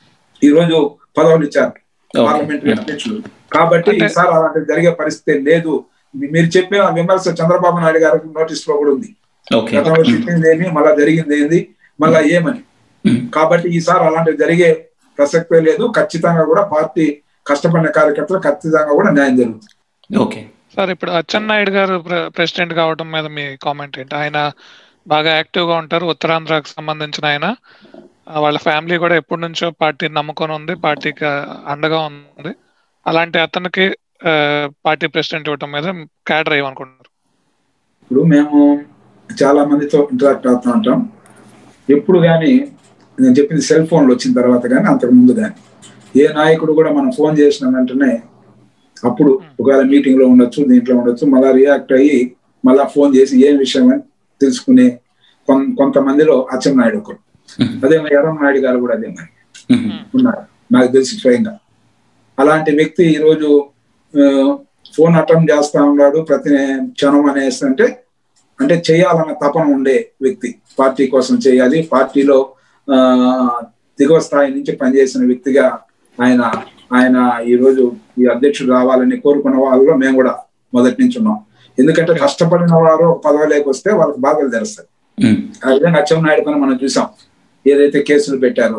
ఈ రోజు పదవులు ఇచ్చారు Okay. పార్లమెంటరీ అధ్యక్షులు కాబట్టి అంటే- ఈసారి అలాంటిది జరిగే పరిస్థితి లేదు మీరు చెప్పిన విమర్శ చంద్రబాబు నాయుడు గారికి నోటీస్ లో కూడా ఉంది ఓకే గతంలో చెప్పింది ఏమి మళ్ళా జరిగింది ఏంది మళ్ళా ఏమని ఉమ్, కాబట్టి ఈసారి అలాంటివి జరిగే ప్రసక్తే లేదు ఖచ్చితంగా కూడా పార్టీ కష్టపడిన కార్యకర్తలు ఖచ్చితంగా కూడా న్యాయం జరుగుతుంది ఓకే సార్ ఇప్పుడు అచ్చెన్నాయుడు గారు ప్ర- ప్రెసిడెంట్ కావడం మీద మీ కామెంట్ ఏంటి ఆయన బాగా యాక్టివ్ గా ఉంటారు ఉత్తరాంధ్రకు సంబంధించిన ఆయన ఆ, వాళ్ళ ఫ్యామిలీ కూడా ఎప్పటి నుంచో పార్టీని నమ్ముకొని ఉంది పార్టీకి అండగా ఉంది అలాంటి అతనికి ఆ, పార్టీ ప్రెసిడెంట్ ఇవ్వటం మీద క్యాడర్ అయ్యమనుకుంటున్నారు ఇప్పుడు మేము చాలా మందితో ఇంటరాక్ట్ అవుతూ ఉంటాం ఎప్పుడు కానీ నేను చెప్పింది సెల్ ఫోన్లు వచ్చిన తర్వాత కానీ అంతకు ముందు కానీ ఏ నాయకుడు కూడా మనం ఫోన్ చేసిన వెంటనే అప్పుడు ఒకవేళ మీటింగ్ లో ఉండొచ్చు దీంట్లో ఉండొచ్చు మళ్ళా రియాక్ట్ అయ్యి మళ్ళా ఫోన్ చేసి ఏం విషయం అని తెలుసుకునే కొన్- కొంతమందిలో అచ్చెన్నాయుడు ఒకరు అదే ఎర్రం నాయుడు గారు కూడా అదే మరి ఉమ్, ఉన్నారు నాకు తెలిసి స్వయంగా అలాంటి వ్యక్తి ఈరోజు ఆ, ఫోన్ అటెంప్ట్ చేస్తా ఉన్నాడు ప్రతి క్షణం అనేసి అంటే అంటే చేయాలన్న తపన ఉండే వ్యక్తి పార్టీ కోసం చేయాలి పార్టీలో ఆ దిగువ స్థాయి నుంచి పనిచేసిన వ్యక్తిగా ఆయన ఆయన ఈ రోజు ఈ అధ్యక్షుడు రావాలని కోరుకున్న వాళ్ళలో మేము కూడా మొదటి నుంచి ఉన్నాం ఎందుకంటే కష్టపడిన వారు ఒక పదవిలోకి వస్తే వాళ్ళకి బాధలు తెలుస్తాయి ఉమ్, ఆ విధంగా అచ్చెన్నాయుడు పైన మనం చూసాం ఏదైతే కేసులు పెట్టారో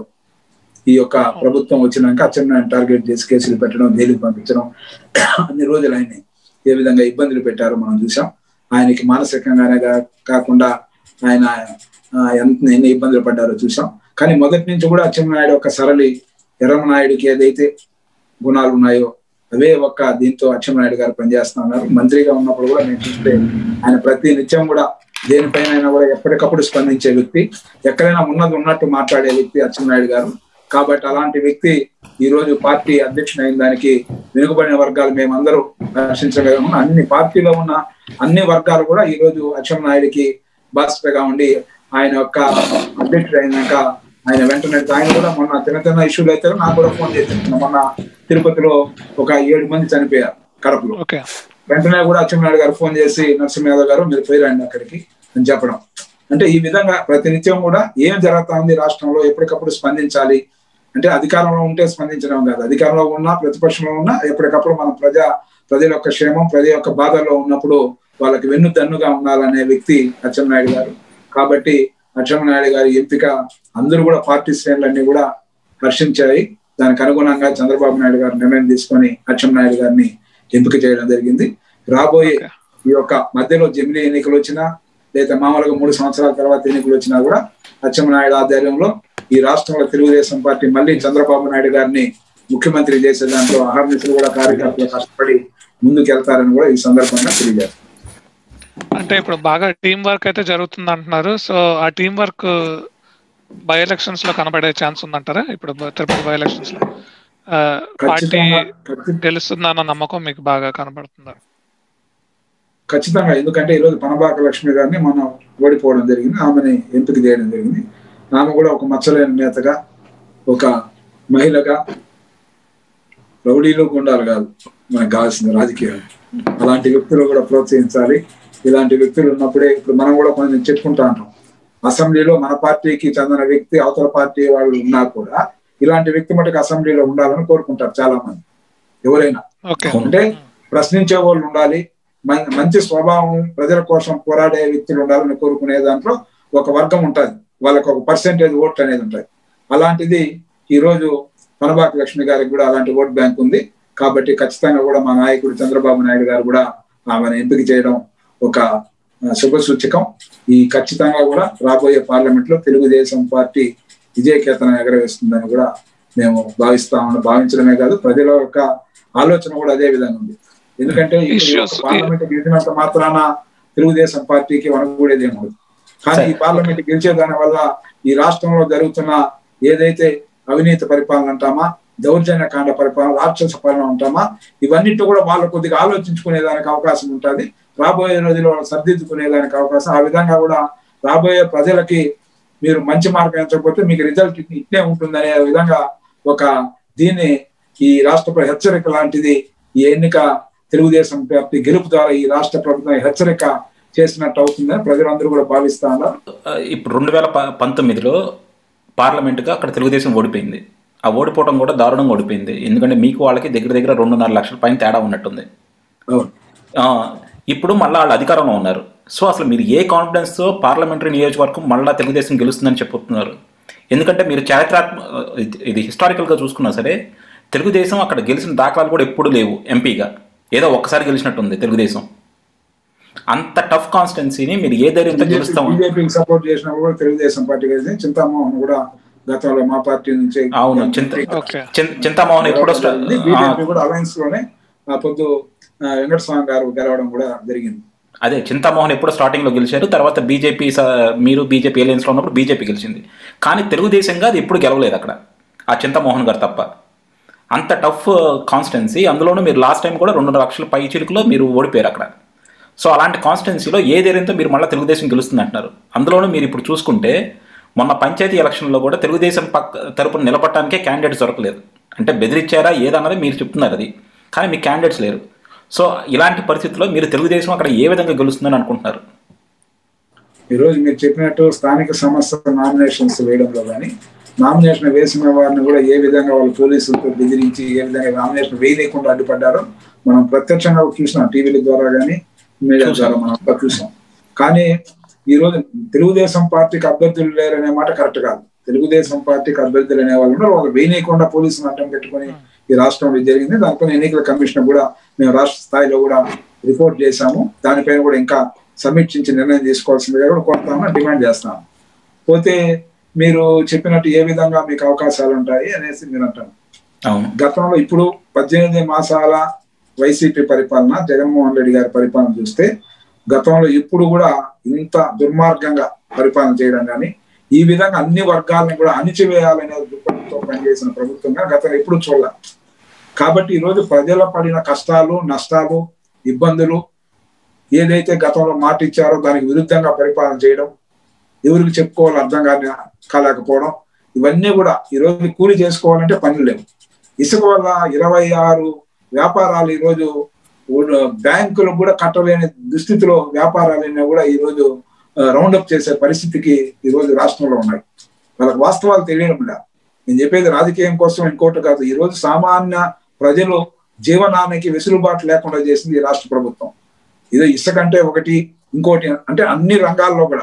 ఈ యొక్క ప్రభుత్వం వచ్చినాక అచ్చెన్నాయుడు టార్గెట్ చేసి కేసులు పెట్టడం జైలుకి పంపించడం అన్ని రోజులు ఆయన్ని ఏ విధంగా ఇబ్బందులు పెట్టారో మనం చూసాం ఆయనకి మానసికంగానే కా- కాకుండా ఆయన ఆ, ఎంత ఎన్ని ఇబ్బందులు పడ్డారో చూసాం కానీ మొదటి నుంచి కూడా అచ్చెన్నాయుడు ఒక సరళి ఎర్రమనాయుడికి ఏదైతే గుణాలు ఉన్నాయో అవే ఒక్క దీంతో అచ్చెన్నాయుడు గారు పనిచేస్తా ఉన్నారు మంత్రిగా ఉన్నప్పుడు కూడా నేను చూస్తే ఆయన ప్రతి నిత్యం కూడా దేనిపైన అయినా కూడా ఎప్పటికప్పుడు స్పందించే వ్యక్తి ఎక్కడైనా ఉన్నది ఉన్నట్టు మాట్లాడే వ్యక్తి అచ్చెన్నాయుడు గారు కాబట్టి అలాంటి వ్యక్తి ఈ రోజు పార్టీ అధ్యక్షుడు అయిన దానికి వెనుకబడిన వర్గాలు మేమందరూ హర్షించగలము అన్ని పార్టీలో ఉన్న అన్ని వర్గాలు కూడా ఈ రోజు అచ్చెన్నాయుడికి బాధ్యతగా ఉండి ఆయన యొక్క అధ్యక్షుడు అయినాక ఆయన వెంటనే ఆయన కూడా మొన్న చిన్న చిన్న ఇష్యూలు అయితే నాకు కూడా ఫోన్ చేశారు మొన్న తిరుపతిలో ఒక ఏడు మంది చనిపోయారు కడపలో ఓకే వెంటనే కూడా అచ్చెన్నాయుడు గారు ఫోన్ చేసి నరసింహ యాదవ్ గారు మీరు పోయిరండి అక్కడికి అని చెప్పడం అంటే ఈ విధంగా ప్రతినిత్యం కూడా ఏం జరుగుతా ఉంది రాష్ట్రంలో ఎప్పటికప్పుడు స్పందించాలి అంటే అధికారంలో ఉంటే స్పందించడం కాదు అధికారంలో ఉన్నా ప్రతిపక్షంలో ఉన్నా ఎప్పటికప్పుడు మనం ప్రజా ప్రజల యొక్క క్షేమం ప్రజల యొక్క బాధల్లో ఉన్నప్పుడు వాళ్ళకి వెన్ను దన్నుగా ఉండాలనే వ్యక్తి అచ్చెన్నాయుడు గారు కాబట్టి అచ్చెన్నాయుడు గారి ఎంపిక అందరూ కూడా పార్టీ శ్రేణులన్నీ కూడా హర్షించాయి దానికి అనుగుణంగా చంద్రబాబు నాయుడు గారు నిర్ణయం తీసుకొని అచ్చెన్నాయుడు గారిని ఎంపిక చేయడం జరిగింది రాబోయే ఈ యొక్క మధ్యలో జమిలీ ఎన్నికలు వచ్చినా లేదా మామూలుగా మూడు సంవత్సరాల తర్వాత ఎన్నికలు వచ్చినా కూడా అచ్చెన్నాయుడు ఆధ్వర్యంలో ఈ రాష్ట్రంలో తెలుగుదేశం పార్టీ మళ్ళీ చంద్రబాబు నాయుడు గారిని ముఖ్యమంత్రి చేసే దాంట్లో అహర్నిశలు కూడా కార్యకర్తలు కష్టపడి ముందుకు వెళ్తారని కూడా ఈ సందర్భంగా తెలియజేస్తారు అంటే ఇప్పుడు బాగా టీం వర్క్ అయితే జరుగుతుంది అంటున్నారు సో ఆ టీం వర్క్ బై ఎలక్షన్స్ లో కనబడే ఛాన్స్ ఉందంటారా ఇప్పుడు బ- తిరుపతి బై ఎలక్షన్స్ లో ఆ, పార్టీ ఖచ్చితంగా ఖచ్చి- గెలుస్తుందన్న నమ్మకం మీకు బాగా కనబడుతుందా ఖచ్చితంగా ఎందుకంటే ఈరోజు పనబాక లక్ష్మి గారిని మనం ఓడిపోవడం జరిగింది ఆమెని ఎంపిక చేయడం జరిగింది ఆమె కూడా ఒక మచ్చలేని నేతగా ఒక మహిళగా రౌడీలు గుండాలు కాదు మనకు కావాల్సిన రాజకీయాలు అలాంటి వ్యక్తులు కూడా ప్రోత్సహించాలి ఇలాంటి వ్యక్తులు ఉన్నప్పుడే ఇప్పుడు మనం కూడా కొంచెం చెప్పుకుంటా ఉంటాం అసెంబ్లీలో మన పార్టీకి చెందిన వ్యక్తి అవతల పార్టీ వాళ్ళు ఉన్నా కూడా ఇలాంటి వ్యక్తి మటుకు అసెంబ్లీలో ఉండాలని కోరుకుంటారు చాలా మంది ఎవరైనా ఓకే అంటే ప్రశ్నించే వాళ్ళు ఉండాలి మం- మంచి స్వభావం ప్రజల కోసం పోరాడే వ్యక్తులు ఉండాలని కోరుకునే దాంట్లో ఒక వర్గం ఉంటుంది వాళ్ళకి ఒక పర్సెంటేజ్ ఓట్ అనేది ఉంటుంది అలాంటిది ఈ రోజు పనబాక లక్ష్మి గారికి కూడా అలాంటి ఓట్ బ్యాంక్ ఉంది కాబట్టి ఖచ్చితంగా కూడా మా నాయకుడు చంద్రబాబు నాయుడు గారు కూడా ఆమెను ఎంపిక చేయడం ఒక ఆ, శుభ సూచకం ఈ ఖచ్చితంగా కూడా రాబోయే పార్లమెంట్ లో తెలుగుదేశం పార్టీ విజయకేతనం ఎగరవేస్తుందని కూడా మేము భావిస్తామని భావించడమే కాదు ప్రజల యొక్క ఆలోచన కూడా అదే విధంగా ఉంది ఎందుకంటే ఇప్పుడు ఈ Issues- యొక్క పార్లమెంట్ గెలిచినంత మాత్రాన తెలుగుదేశం పార్టీకి వనకూడేది ఏమవుతుంది కానీ ఈ పార్లమెంట్ గెలిచే దాని వల్ల ఈ రాష్ట్రంలో జరుగుతున్న ఏదైతే అవినీతి పరిపాలన అంటామా దౌర్జన్య కాండ పరిపాలన రాక్షస పాలన అంటామా ఇవన్నిటి కూడా వాళ్ళు కొద్దిగా ఆలోచించుకునే దానికి అవకాశం ఉంటుంది రాబోయే రోజుల్లో వాళ్ళు సర్దిద్దుకునే దానికి అవకాశం ఆ విధంగా కూడా రాబోయే ప్రజలకి మీరు మంచి మార్గం ఎంచకపోతే మీకు రిజల్ట్ ఇట్నే ఉంటుందనే విధంగా ఒక దీన్ని ఈ రాష్ట్ర హెచ్చరిక లాంటిది ఈ ఎన్నిక తెలుగుదేశం పార్టీ గెలుపు ద్వారా ఈ రాష్ట్ర ప్రభుత్వం హెచ్చరిక చేసినట్టు అవుతుందని ప్రజలందరూ కూడా భావిస్తా ఉన్నారు ఆ, ఇప్పుడు రెండు వేల ప- పంతొమ్మిదిలో పార్లమెంట్గా అక్కడ తెలుగుదేశం ఓడిపోయింది ఆ ఓడిపోవడం కూడా దారుణంగా ఓడిపోయింది ఎందుకంటే మీకు వాళ్ళకి దగ్గర దగ్గర రెండున్నర లక్షల పైన తేడా ఉన్నట్టుంది అవును ఆ, ఇప్పుడు మళ్ళీ వాళ్ళు అధికారంలో ఉన్నారు సో అసలు మీరు ఏ కాన్ఫిడెన్స్తో పార్లమెంటరీ నియోజకవర్గం మళ్ళీ తెలుగుదేశం గెలుస్తుందని చెప్పుతున్నారు ఎందుకంటే మీరు చారిత్రాత్మ ఇది- ఇది హిస్టారికల్గా చూసుకున్నా సరే తెలుగుదేశం అక్కడ గెలిచిన దాఖలాలు కూడా ఎప్పుడు లేవు ఎంపీగా ఏదో ఒక్కసారి గెలిచినట్టుంది తెలుగుదేశం అంత టఫ్ కాన్స్టిట్యున్సీని మీరు ఏ ధైర్యంతో గెలుస్తాం బీజేపీకి సపోర్ట్ చేసినప్పుడు కూడా తెలుగుదేశం పార్టీ కలిసి చింతామోహన్ కూడా గతంలో మా పార్టీ నుంచి అవును చింత ఓకే చిన్- చింతామోహన్ ఎప్పుడో స్టా- ఆ, బీజేపీ కూడా అలయన్స్ లోనే ఆ పొద్దు ఆ, వెంకటస్వామి గారు గెలవడం కూడా జరిగింది అదే చింతామోహన్ ఎప్పుడో స్టార్టింగ్లో గెలిచారు తర్వాత బీజేపీ స- మీరు బీజేపీ ఎలియన్స్లో ఉన్నప్పుడు బీజేపీ గెలిచింది కానీ తెలుగుదేశంగా అది ఎప్పుడు గెలవలేదు అక్కడ ఆ చింతామోహన్ గారు తప్ప అంత టఫ్ కాన్స్టెన్సీ అందులోనూ మీరు లాస్ట్ టైం కూడా రెండు లక్షల పై చిలుకులో మీరు ఓడిపోయారు అక్కడ సో అలాంటి కాన్స్టిట్యున్సీలో ఏ ధైర్యంతో మీరు మళ్ళీ తెలుగుదేశం గెలుస్తుంది అంటున్నారు అందులోనూ మీరు ఇప్పుడు చూసుకుంటే మొన్న పంచాయతీ ఎలక్షన్లో కూడా తెలుగుదేశం పక్క తరపున నిలబడటానికే క్యాండిడేట్స్ దొరకలేదు అంటే బెదిరించారా ఏదన్నది మీరు చెప్తున్నారు అది కానీ మీకు క్యాండిడేట్స్ లేరు సో ఇలాంటి పరిస్థితుల్లో మీరు తెలుగుదేశం అక్కడ ఏ విధంగా గెలుస్తుందని అనుకుంటున్నారు ఈ రోజు మీరు చెప్పినట్టు స్థానిక సంస్థ నామినేషన్స్ వేయడంలో కానీ నామినేషన్ వేసిన వారిని కూడా ఏ విధంగా వాళ్ళు పోలీసులతో బెదిరించి ఏ విధంగా నామినేషన్ వేయలేకుండా అడ్డుపడ్డారో మనం ప్రత్యక్షంగా చూసాం టీవీల ద్వారా కానీ మీడియా ద్వారా మనం అంతా చూసాం కానీ ఈ రోజు తెలుగుదేశం పార్టీకి అభ్యర్థులు లేరనే మాట కరెక్ట్ కాదు తెలుగుదేశం పార్టీకి అభ్యర్థులు అనే వాళ్ళు ఉన్నారు వాళ్ళు వేయనీయకుండా పోలీసులు అడ్డం పెట్టుకొని ఈ రాష్ట్రంలో ఇది జరిగింది దానిపైన ఎన్నికల కమిషన్ కూడా మేము రాష్ట్ర స్థాయిలో కూడా రిపోర్ట్ చేశాము దానిపైన కూడా ఇంకా సమీక్షించి నిర్ణయం తీసుకోవాల్సిందిగా కూడా కోరుతామని డిమాండ్ చేస్తాము పోతే మీరు చెప్పినట్టు ఏ విధంగా మీకు అవకాశాలు ఉంటాయి అనేసి మీరు అంటారు అవును గతంలో ఇప్పుడు పద్దెనిమిది మాసాల వైసీపీ పరిపాలన జగన్మోహన్ రెడ్డి గారి పరిపాలన చూస్తే గతంలో ఇప్పుడు కూడా ఇంత దుర్మార్గంగా పరిపాలన చేయడం కానీ ఈ విధంగా అన్ని వర్గాలను కూడా అణిచివేయాలనే దృక్పథంతో పనిచేసిన ప్రభుత్వంగా గతంలో ఎప్పుడు చూడాల కాబట్టి ఈరోజు ప్రజల పడిన కష్టాలు నష్టాలు ఇబ్బందులు ఏదైతే గతంలో మాట ఇచ్చారో దానికి విరుద్ధంగా పరిపాలన చేయడం ఎవరికి చెప్పుకోవాలో అర్థం కాని కాలేకపోవడం ఇవన్నీ కూడా ఈరోజు కూలి చేసుకోవాలంటే పనులు లేవు ఇసుక వల్ల ఇరవై ఆరు వ్యాపారాలు ఈరోజు బ్యాంకులు కూడా కట్టలేని దుస్థితిలో వ్యాపారాలన్నీ కూడా ఈరోజు రౌండ్ అప్ చేసే పరిస్థితికి ఈరోజు రాష్ట్రంలో ఉన్నాయి వాళ్ళకి వాస్తవాలు తెలియడం లే నేను చెప్పేది రాజకీయం కోసం ఇంకోటి కాదు ఈ రోజు సామాన్య ప్రజలు జీవనానికి వెసులుబాటు లేకుండా చేసింది ఈ రాష్ట్ర ప్రభుత్వం ఇదో ఇసుకంటే ఒకటి ఇంకోటి అంటే అన్ని రంగాల్లో కూడా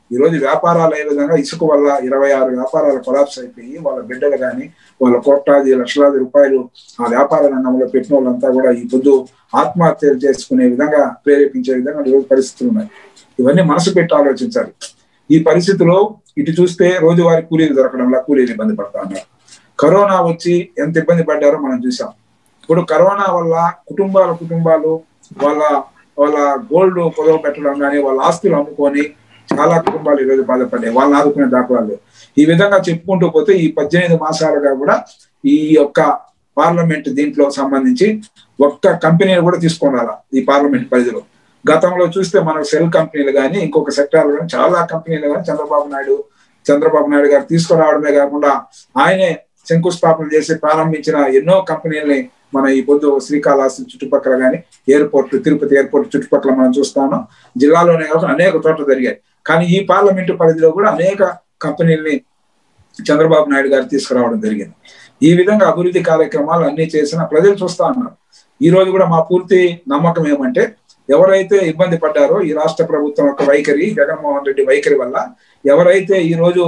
ఈ రోజు వ్యాపారాలు ఏ విధంగా ఇసుక వల్ల ఇరవై ఆరు వ్యాపారాలు కొలాప్స్ అయిపోయి వాళ్ళ బిడ్డలు కానీ వాళ్ళ కోట్లాది లక్షలాది రూపాయలు ఆ వ్యాపార రంగంలో పెట్టిన వాళ్ళంతా కూడా ఈ పొద్దు ఆత్మహత్యలు చేసుకునే విధంగా ప్రేరేపించే విధంగా ఈరోజు పరిస్థితులు ఉన్నాయి ఇవన్నీ మనసు పెట్టి ఆలోచించాలి ఈ పరిస్థితిలో ఇటు చూస్తే రోజువారీ కూలీలు దొరకడంలో కూలీలు ఇబ్బంది పడతా ఉన్నారు కరోనా వచ్చి ఎంత ఇబ్బంది పడ్డారో మనం చూసాం ఇప్పుడు కరోనా వల్ల కుటుంబాల కుటుంబాలు వాళ్ళ వాళ్ళ గోల్డ్ పొదవ పెట్టడం కానీ వాళ్ళ ఆస్తులు అమ్ముకొని చాలా కుటుంబాలు ఈరోజు బాధపడ్డాయి వాళ్ళని ఆదుకునే దాఖలాలు ఈ విధంగా చెప్పుకుంటూ పోతే ఈ పద్దెనిమిది మాసాలుగా కూడా ఈ యొక్క పార్లమెంట్ దీంట్లో సంబంధించి ఒక్క కంపెనీని కూడా తీసుకొని రాలా ఈ పార్లమెంట్ పరిధిలో గతంలో చూస్తే మనకు సెల్ కంపెనీలు కానీ ఇంకొక సెక్టార్లు కానీ చాలా కంపెనీలు కానీ చంద్రబాబు నాయుడు చంద్రబాబు నాయుడు గారు తీసుకురావడమే కాకుండా ఆయనే శంకుస్థాపన చేసి ప్రారంభించిన ఎన్నో కంపెనీలని మన ఈ పొద్దు శ్రీకాళహస్తి చుట్టుపక్కల కానీ ఎయిర్పోర్ట్ తిరుపతి ఎయిర్పోర్ట్ చుట్టుపక్కల మనం చూస్తాను జిల్లాలోనే కాకుండా అనేక చోట్ల జరిగాయి కానీ ఈ పార్లమెంటు పరిధిలో కూడా అనేక కంపెనీల్ని చంద్రబాబు నాయుడు గారు తీసుకురావడం జరిగింది ఈ విధంగా అభివృద్ధి కార్యక్రమాలు అన్ని చేసిన ప్రజలు చూస్తా ఉన్నారు ఈ రోజు కూడా మా పూర్తి నమ్మకం ఏమంటే ఎవరైతే ఇబ్బంది పడ్డారో ఈ రాష్ట్ర ప్రభుత్వం యొక్క వైఖరి జగన్మోహన్ రెడ్డి వైఖరి వల్ల ఎవరైతే ఈ రోజు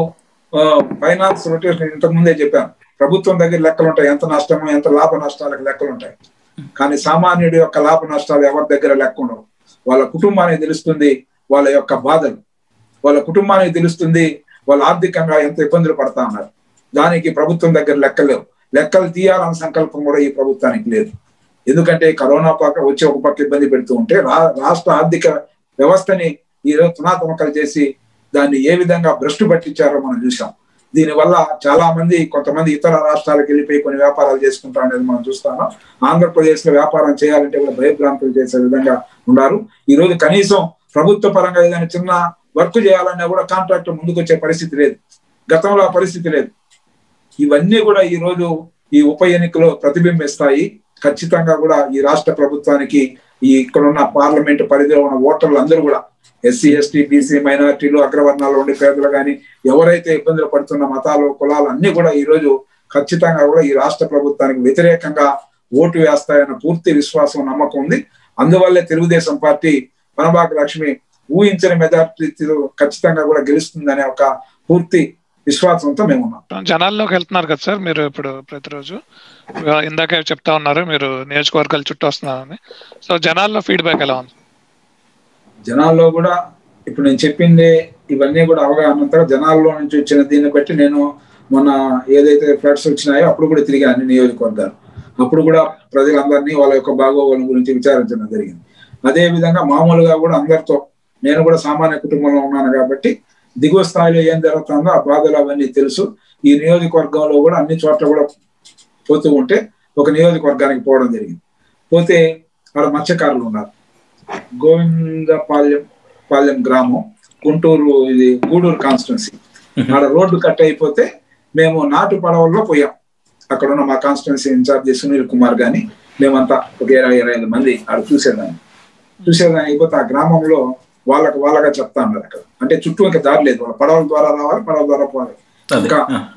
ఫైనాన్స్ రొటేషన్ ఇంతకు ముందే చెప్పాను ప్రభుత్వం దగ్గర లెక్కలు ఉంటాయి ఎంత నష్టమో ఎంత లాభ నష్టాలకు లెక్కలు ఉంటాయి కానీ సామాన్యుడి యొక్క లాభ నష్టాలు ఎవరి దగ్గర లెక్క ఉండవు వాళ్ళ కుటుంబానికి తెలుస్తుంది వాళ్ళ యొక్క బాధలు వాళ్ళ కుటుంబానికి తెలుస్తుంది వాళ్ళు ఆర్థికంగా ఎంత ఇబ్బందులు పడతా ఉన్నారు దానికి ప్రభుత్వం దగ్గర లెక్కలేవు లెక్కలు తీయాలన్న సంకల్పం కూడా ఈ ప్రభుత్వానికి లేదు ఎందుకంటే కరోనా పక్క వచ్చి ఒక పక్క ఇబ్బంది పెడుతూ ఉంటే రాష్ట్ర ఆర్థిక వ్యవస్థని ఈ రోజు తునాతుమకలు చేసి దాన్ని ఏ విధంగా భ్రష్టు పట్టించారో మనం చూసాం దీనివల్ల చాలా మంది కొంతమంది ఇతర రాష్ట్రాలకు వెళ్ళిపోయి కొన్ని వ్యాపారాలు చేసుకుంటా అనేది మనం చూస్తాము ఆంధ్రప్రదేశ్ లో వ్యాపారం చేయాలంటే కూడా భయభ్రాంతులు చేసే విధంగా ఉన్నారు ఈ రోజు కనీసం ప్రభుత్వ పరంగా ఏదైనా చిన్న వర్క్ చేయాలన్నా కూడా కాంట్రాక్టర్ ముందుకు వచ్చే పరిస్థితి లేదు గతంలో ఆ పరిస్థితి లేదు ఇవన్నీ కూడా ఈ రోజు ఈ ఉప ఎన్నికలో ప్రతిబింబిస్తాయి ఖచ్చితంగా కూడా ఈ రాష్ట్ర ప్రభుత్వానికి ఈ ఇక్కడ ఉన్న పార్లమెంట్ పరిధిలో ఉన్న ఓటర్లు అందరూ కూడా ఎస్సీ ఎస్టీ బీసీ మైనార్టీలు అగ్రవర్ణాలు ఉండే పేదలు కానీ ఎవరైతే ఇబ్బందులు పడుతున్న మతాలు కులాలు అన్ని కూడా ఈ రోజు ఖచ్చితంగా కూడా ఈ రాష్ట్ర ప్రభుత్వానికి వ్యతిరేకంగా ఓటు వేస్తాయన్న పూర్తి విశ్వాసం నమ్మకం ఉంది అందువల్లే తెలుగుదేశం పార్టీ పనబాక లక్ష్మి ఊహించిన మెజార్టీతో ఖచ్చితంగా కూడా గెలుస్తుందనే ఒక పూర్తి విశ్వాసంతో మేము ఉన్నాం జనాల్లోకి వెళ్తున్నారు కదా సార్ మీరు ఇప్పుడు ప్రతిరోజు ఇందాక చెప్తా ఉన్నారు మీరు నియోజకవర్గాల చుట్టూ వస్తున్నారని సో జనాల్లో ఫీడ్బ్యాక్ ఎలా ఉంది జనాల్లో కూడా ఇప్పుడు నేను చెప్పింది ఇవన్నీ కూడా అవగాహనంతగా జనాల్లో నుంచి వచ్చిన దీన్ని బట్టి నేను మొన్న ఏదైతే ఫ్లడ్స్ వచ్చినాయో అప్పుడు కూడా తిరిగి అన్ని నియోజకవర్గాలు అప్పుడు కూడా ప్రజలందరినీ వాళ్ళ యొక్క బాగోగుల గురించి విచారించడం జరిగింది అదే విధంగా మామూలుగా కూడా అందరితో నేను కూడా సామాన్య కుటుంబంలో ఉన్నాను కాబట్టి దిగువ స్థాయిలో ఏం జరుగుతుందో ఆ బాధలు అవన్నీ తెలుసు ఈ నియోజకవర్గంలో కూడా అన్ని చోట్ల కూడా పోతూ ఉంటే ఒక నియోజకవర్గానికి పోవడం జరిగింది పోతే అక్కడ మత్స్యకారులు ఉన్నారు గోవిందపాలెం పాలెం గ్రామం గుంటూరు ఇది గూడూరు కాన్స్టిట్యున్సీ ఆడ రోడ్డు కట్ అయిపోతే మేము నాటు పడవల్లో పోయాం అక్కడ ఉన్న మా కాన్స్టిట్యున్సీ ఇన్ఛార్జి సునీల్ కుమార్ గాని మేమంతా ఒక ఇరవై ఇరవై ఐదు మంది ఆడ చూసేదాన్ని చూసేదాన్ని అయిపోతే ఆ గ్రామంలో వాళ్ళకి వాళ్ళగా చెప్తా ఉన్నారు అక్కడ అంటే చుట్టూ ఇంకా దారి లేదు వాళ్ళ పడవల ద్వారా రావాలి పడవల ద్వారా పోవాలి ఇంకా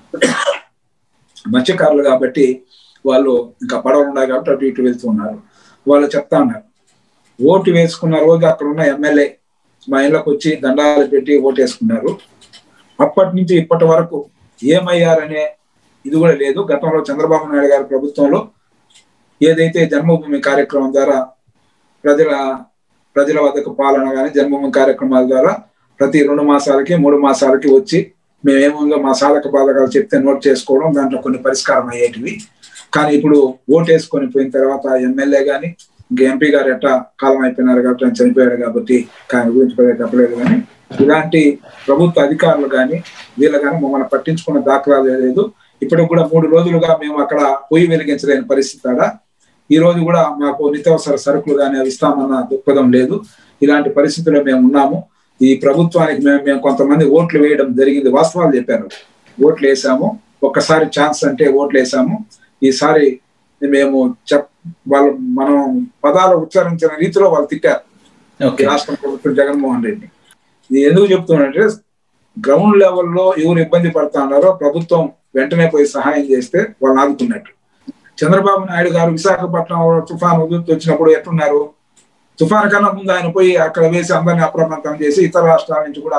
మత్స్యకారులు కాబట్టి వాళ్ళు ఇంకా పడవలు ఉన్నాయి కాబట్టి అటు ఇటు వెళ్తూ ఉన్నారు వాళ్ళు చెప్తా ఉన్నారు ఓటు వేసుకున్న రోజు అక్కడ ఉన్న ఎమ్మెల్యే మా ఇళ్ళకి వచ్చి దండాలు పెట్టి ఓటు వేసుకున్నారు అప్పటి నుంచి ఇప్పటి వరకు ఏమయ్యారనే ఇది కూడా లేదు గతంలో చంద్రబాబు నాయుడు గారి ప్రభుత్వంలో ఏదైతే జన్మభూమి కార్యక్రమం ద్వారా ప్రజల ప్రజల వద్దకు పాలన కానీ జన్మభూమి కార్యక్రమాల ద్వారా ప్రతి రెండు మాసాలకి మూడు మాసాలకి వచ్చి మేమేముందో మా సాధక బాధకాలు చెప్తే నోట్ చేసుకోవడం దాంట్లో కొన్ని పరిష్కారం అయ్యేటివి కానీ ఇప్పుడు ఓటు వేసుకొని పోయిన తర్వాత ఎమ్మెల్యే కానీ ఇంకా ఎంపీ గారు ఎట్టా కాలం అయిపోయినారు కాబట్టి ఆయన చనిపోయాడు కాబట్టి ఆయన గురించి పెద్ద చెప్పలేదు కానీ ఇలాంటి ప్రభుత్వ అధికారులు కానీ వీళ్ళు కానీ మమ్మల్ని పట్టించుకున్న దాఖలాలు లేదు ఇప్పటికి కూడా మూడు రోజులుగా మేము అక్కడ పొయ్యి వెలిగించలేని పరిస్థితి ఆడ ఈ రోజు కూడా మాకు నిత్యావసర సరుకులు కానీ అవి ఇస్తామన్న దృక్పథం లేదు ఇలాంటి పరిస్థితుల్లో మేము ఉన్నాము ఈ ప్రభుత్వానికి మేము మేము కొంతమంది ఓట్లు వేయడం జరిగింది వాస్తవాలు చెప్పారు ఓట్లు వేసాము ఒక్కసారి ఛాన్స్ అంటే ఓట్లు వేసాము ఈసారి మేము చెప్ వాళ్ళు మనం పదాలు ఉచ్చరించిన రీతిలో వాళ్ళు తిట్టారు రాష్ట్ర ప్రభుత్వం జగన్మోహన్ రెడ్డి ఇది ఎందుకు చెప్తున్నానంటే గ్రౌండ్ లెవెల్లో ఎవరు ఇబ్బంది పడుతున్నారో ప్రభుత్వం వెంటనే పోయి సహాయం చేస్తే వాళ్ళని ఆదుకున్నట్టు చంద్రబాబు నాయుడు గారు విశాఖపట్నం తుఫాన్ ఉధృతి వచ్చినప్పుడు ఎట్టున్నారు తుఫాన్ కన్నా ముందు ఆయన పోయి అక్కడ వేసి అందరినీ అప్రమత్తం చేసి ఇతర రాష్ట్రాల నుంచి కూడా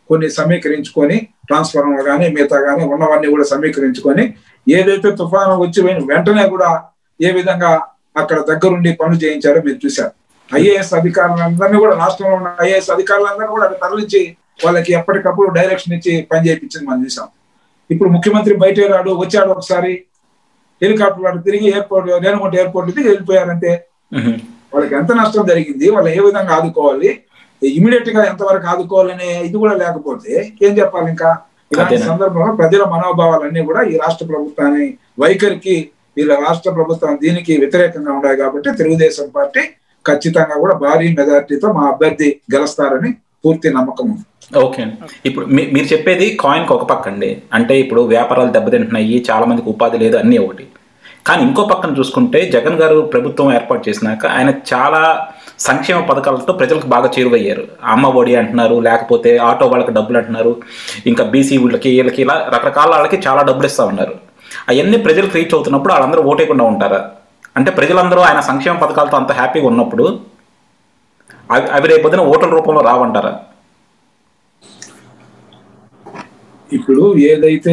కొన్ని సమీకరించుకొని ట్రాన్స్ఫార్మర్ కానీ మిగతా కానీ ఉన్నవన్నీ కూడా సమీకరించుకొని ఏదైతే తుఫాను వచ్చి వెం- వెంటనే కూడా ఏ విధంగా అక్కడ దగ్గరుండి పనులు చేయించారో మీరు చూశారు ఐఏఎస్ అధికారులందరినీ కూడా రాష్ట్రంలో ఉన్న ఐఏఎస్ అధికారులందరినీ కూడా అక్కడ తరలించి వాళ్ళకి ఎప్పటికప్పుడు డైరెక్షన్ ఇచ్చి పని చేయించింది మనం చూసాం ఇప్పుడు ముఖ్యమంత్రి బయట రాడు వచ్చాడు ఒకసారి హెలికాప్టర్ వాడు తిరిగి ఎయిర్పోర్ట్ రేణుగుంట ఎయిర్పోర్ట్ దిగి వెళ్ళిపోయారంటే మ్మ్. వాళ్ళకి ఎంత నష్టం జరిగింది వాళ్ళు ఏ విధంగా ఆదుకోవాలి ఇమీడియట్ గా ఎంతవరకు ఆదుకోవాలనే ఇది కూడా లేకపోతే ఏం చెప్పాలి ఇంకా ఇలాంటి అదేనా? సందర్భంలో ప్రజల మనోభావాలన్నీ కూడా ఈ రాష్ట్ర ప్రభుత్వాన్ని వైఖరికి వీళ్ళ రాష్ట్ర ప్రభుత్వం దీనికి వ్యతిరేకంగా ఉన్నాయి కాబట్టి తెలుగుదేశం పార్టీ ఖచ్చితంగా కూడా భారీ మెజార్టీతో మా అభ్యర్థి గెలుస్తారని పూర్తి నమ్మకం ఉంది ఓకే అండి ఇప్పుడు మీ- మీరు చెప్పేది కాయిన్కి ఒక పక్క అండి అంటే ఇప్పుడు వ్యాపారాలు దెబ్బతింటున్నాయి చాలా మందికి ఉపాధి లేదు అన్నీ ఒకటి కానీ ఇంకో పక్కన చూసుకుంటే జగన్ గారు ప్రభుత్వం ఏర్పాటు చేసినాక ఆయన చాలా సంక్షేమ పథకాలతో ప్రజలకు బాగా చేరువయ్యారు అమ్మ ఒడి అంటున్నారు లేకపోతే ఆటో వాళ్ళకి డబ్బులు అంటున్నారు ఇంకా బీసీ వీళ్ళకి వీళ్ళకి ఇలా రకరకాల వాళ్ళకి చాలా డబ్బులు ఇస్తా ఉన్నారు అవన్నీ ప్రజలకు రీచ్ అవుతున్నప్పుడు వాళ్ళందరూ ఓటేయకుండా ఉంటారా అంటే ప్రజలందరూ ఆయన సంక్షేమ పథకాలతో అంత హ్యాపీగా ఉన్నప్పుడు అవి అవి రేపొద్దున ఓట్ల రూపంలో రావంటారా ఇప్పుడు ఏదైతే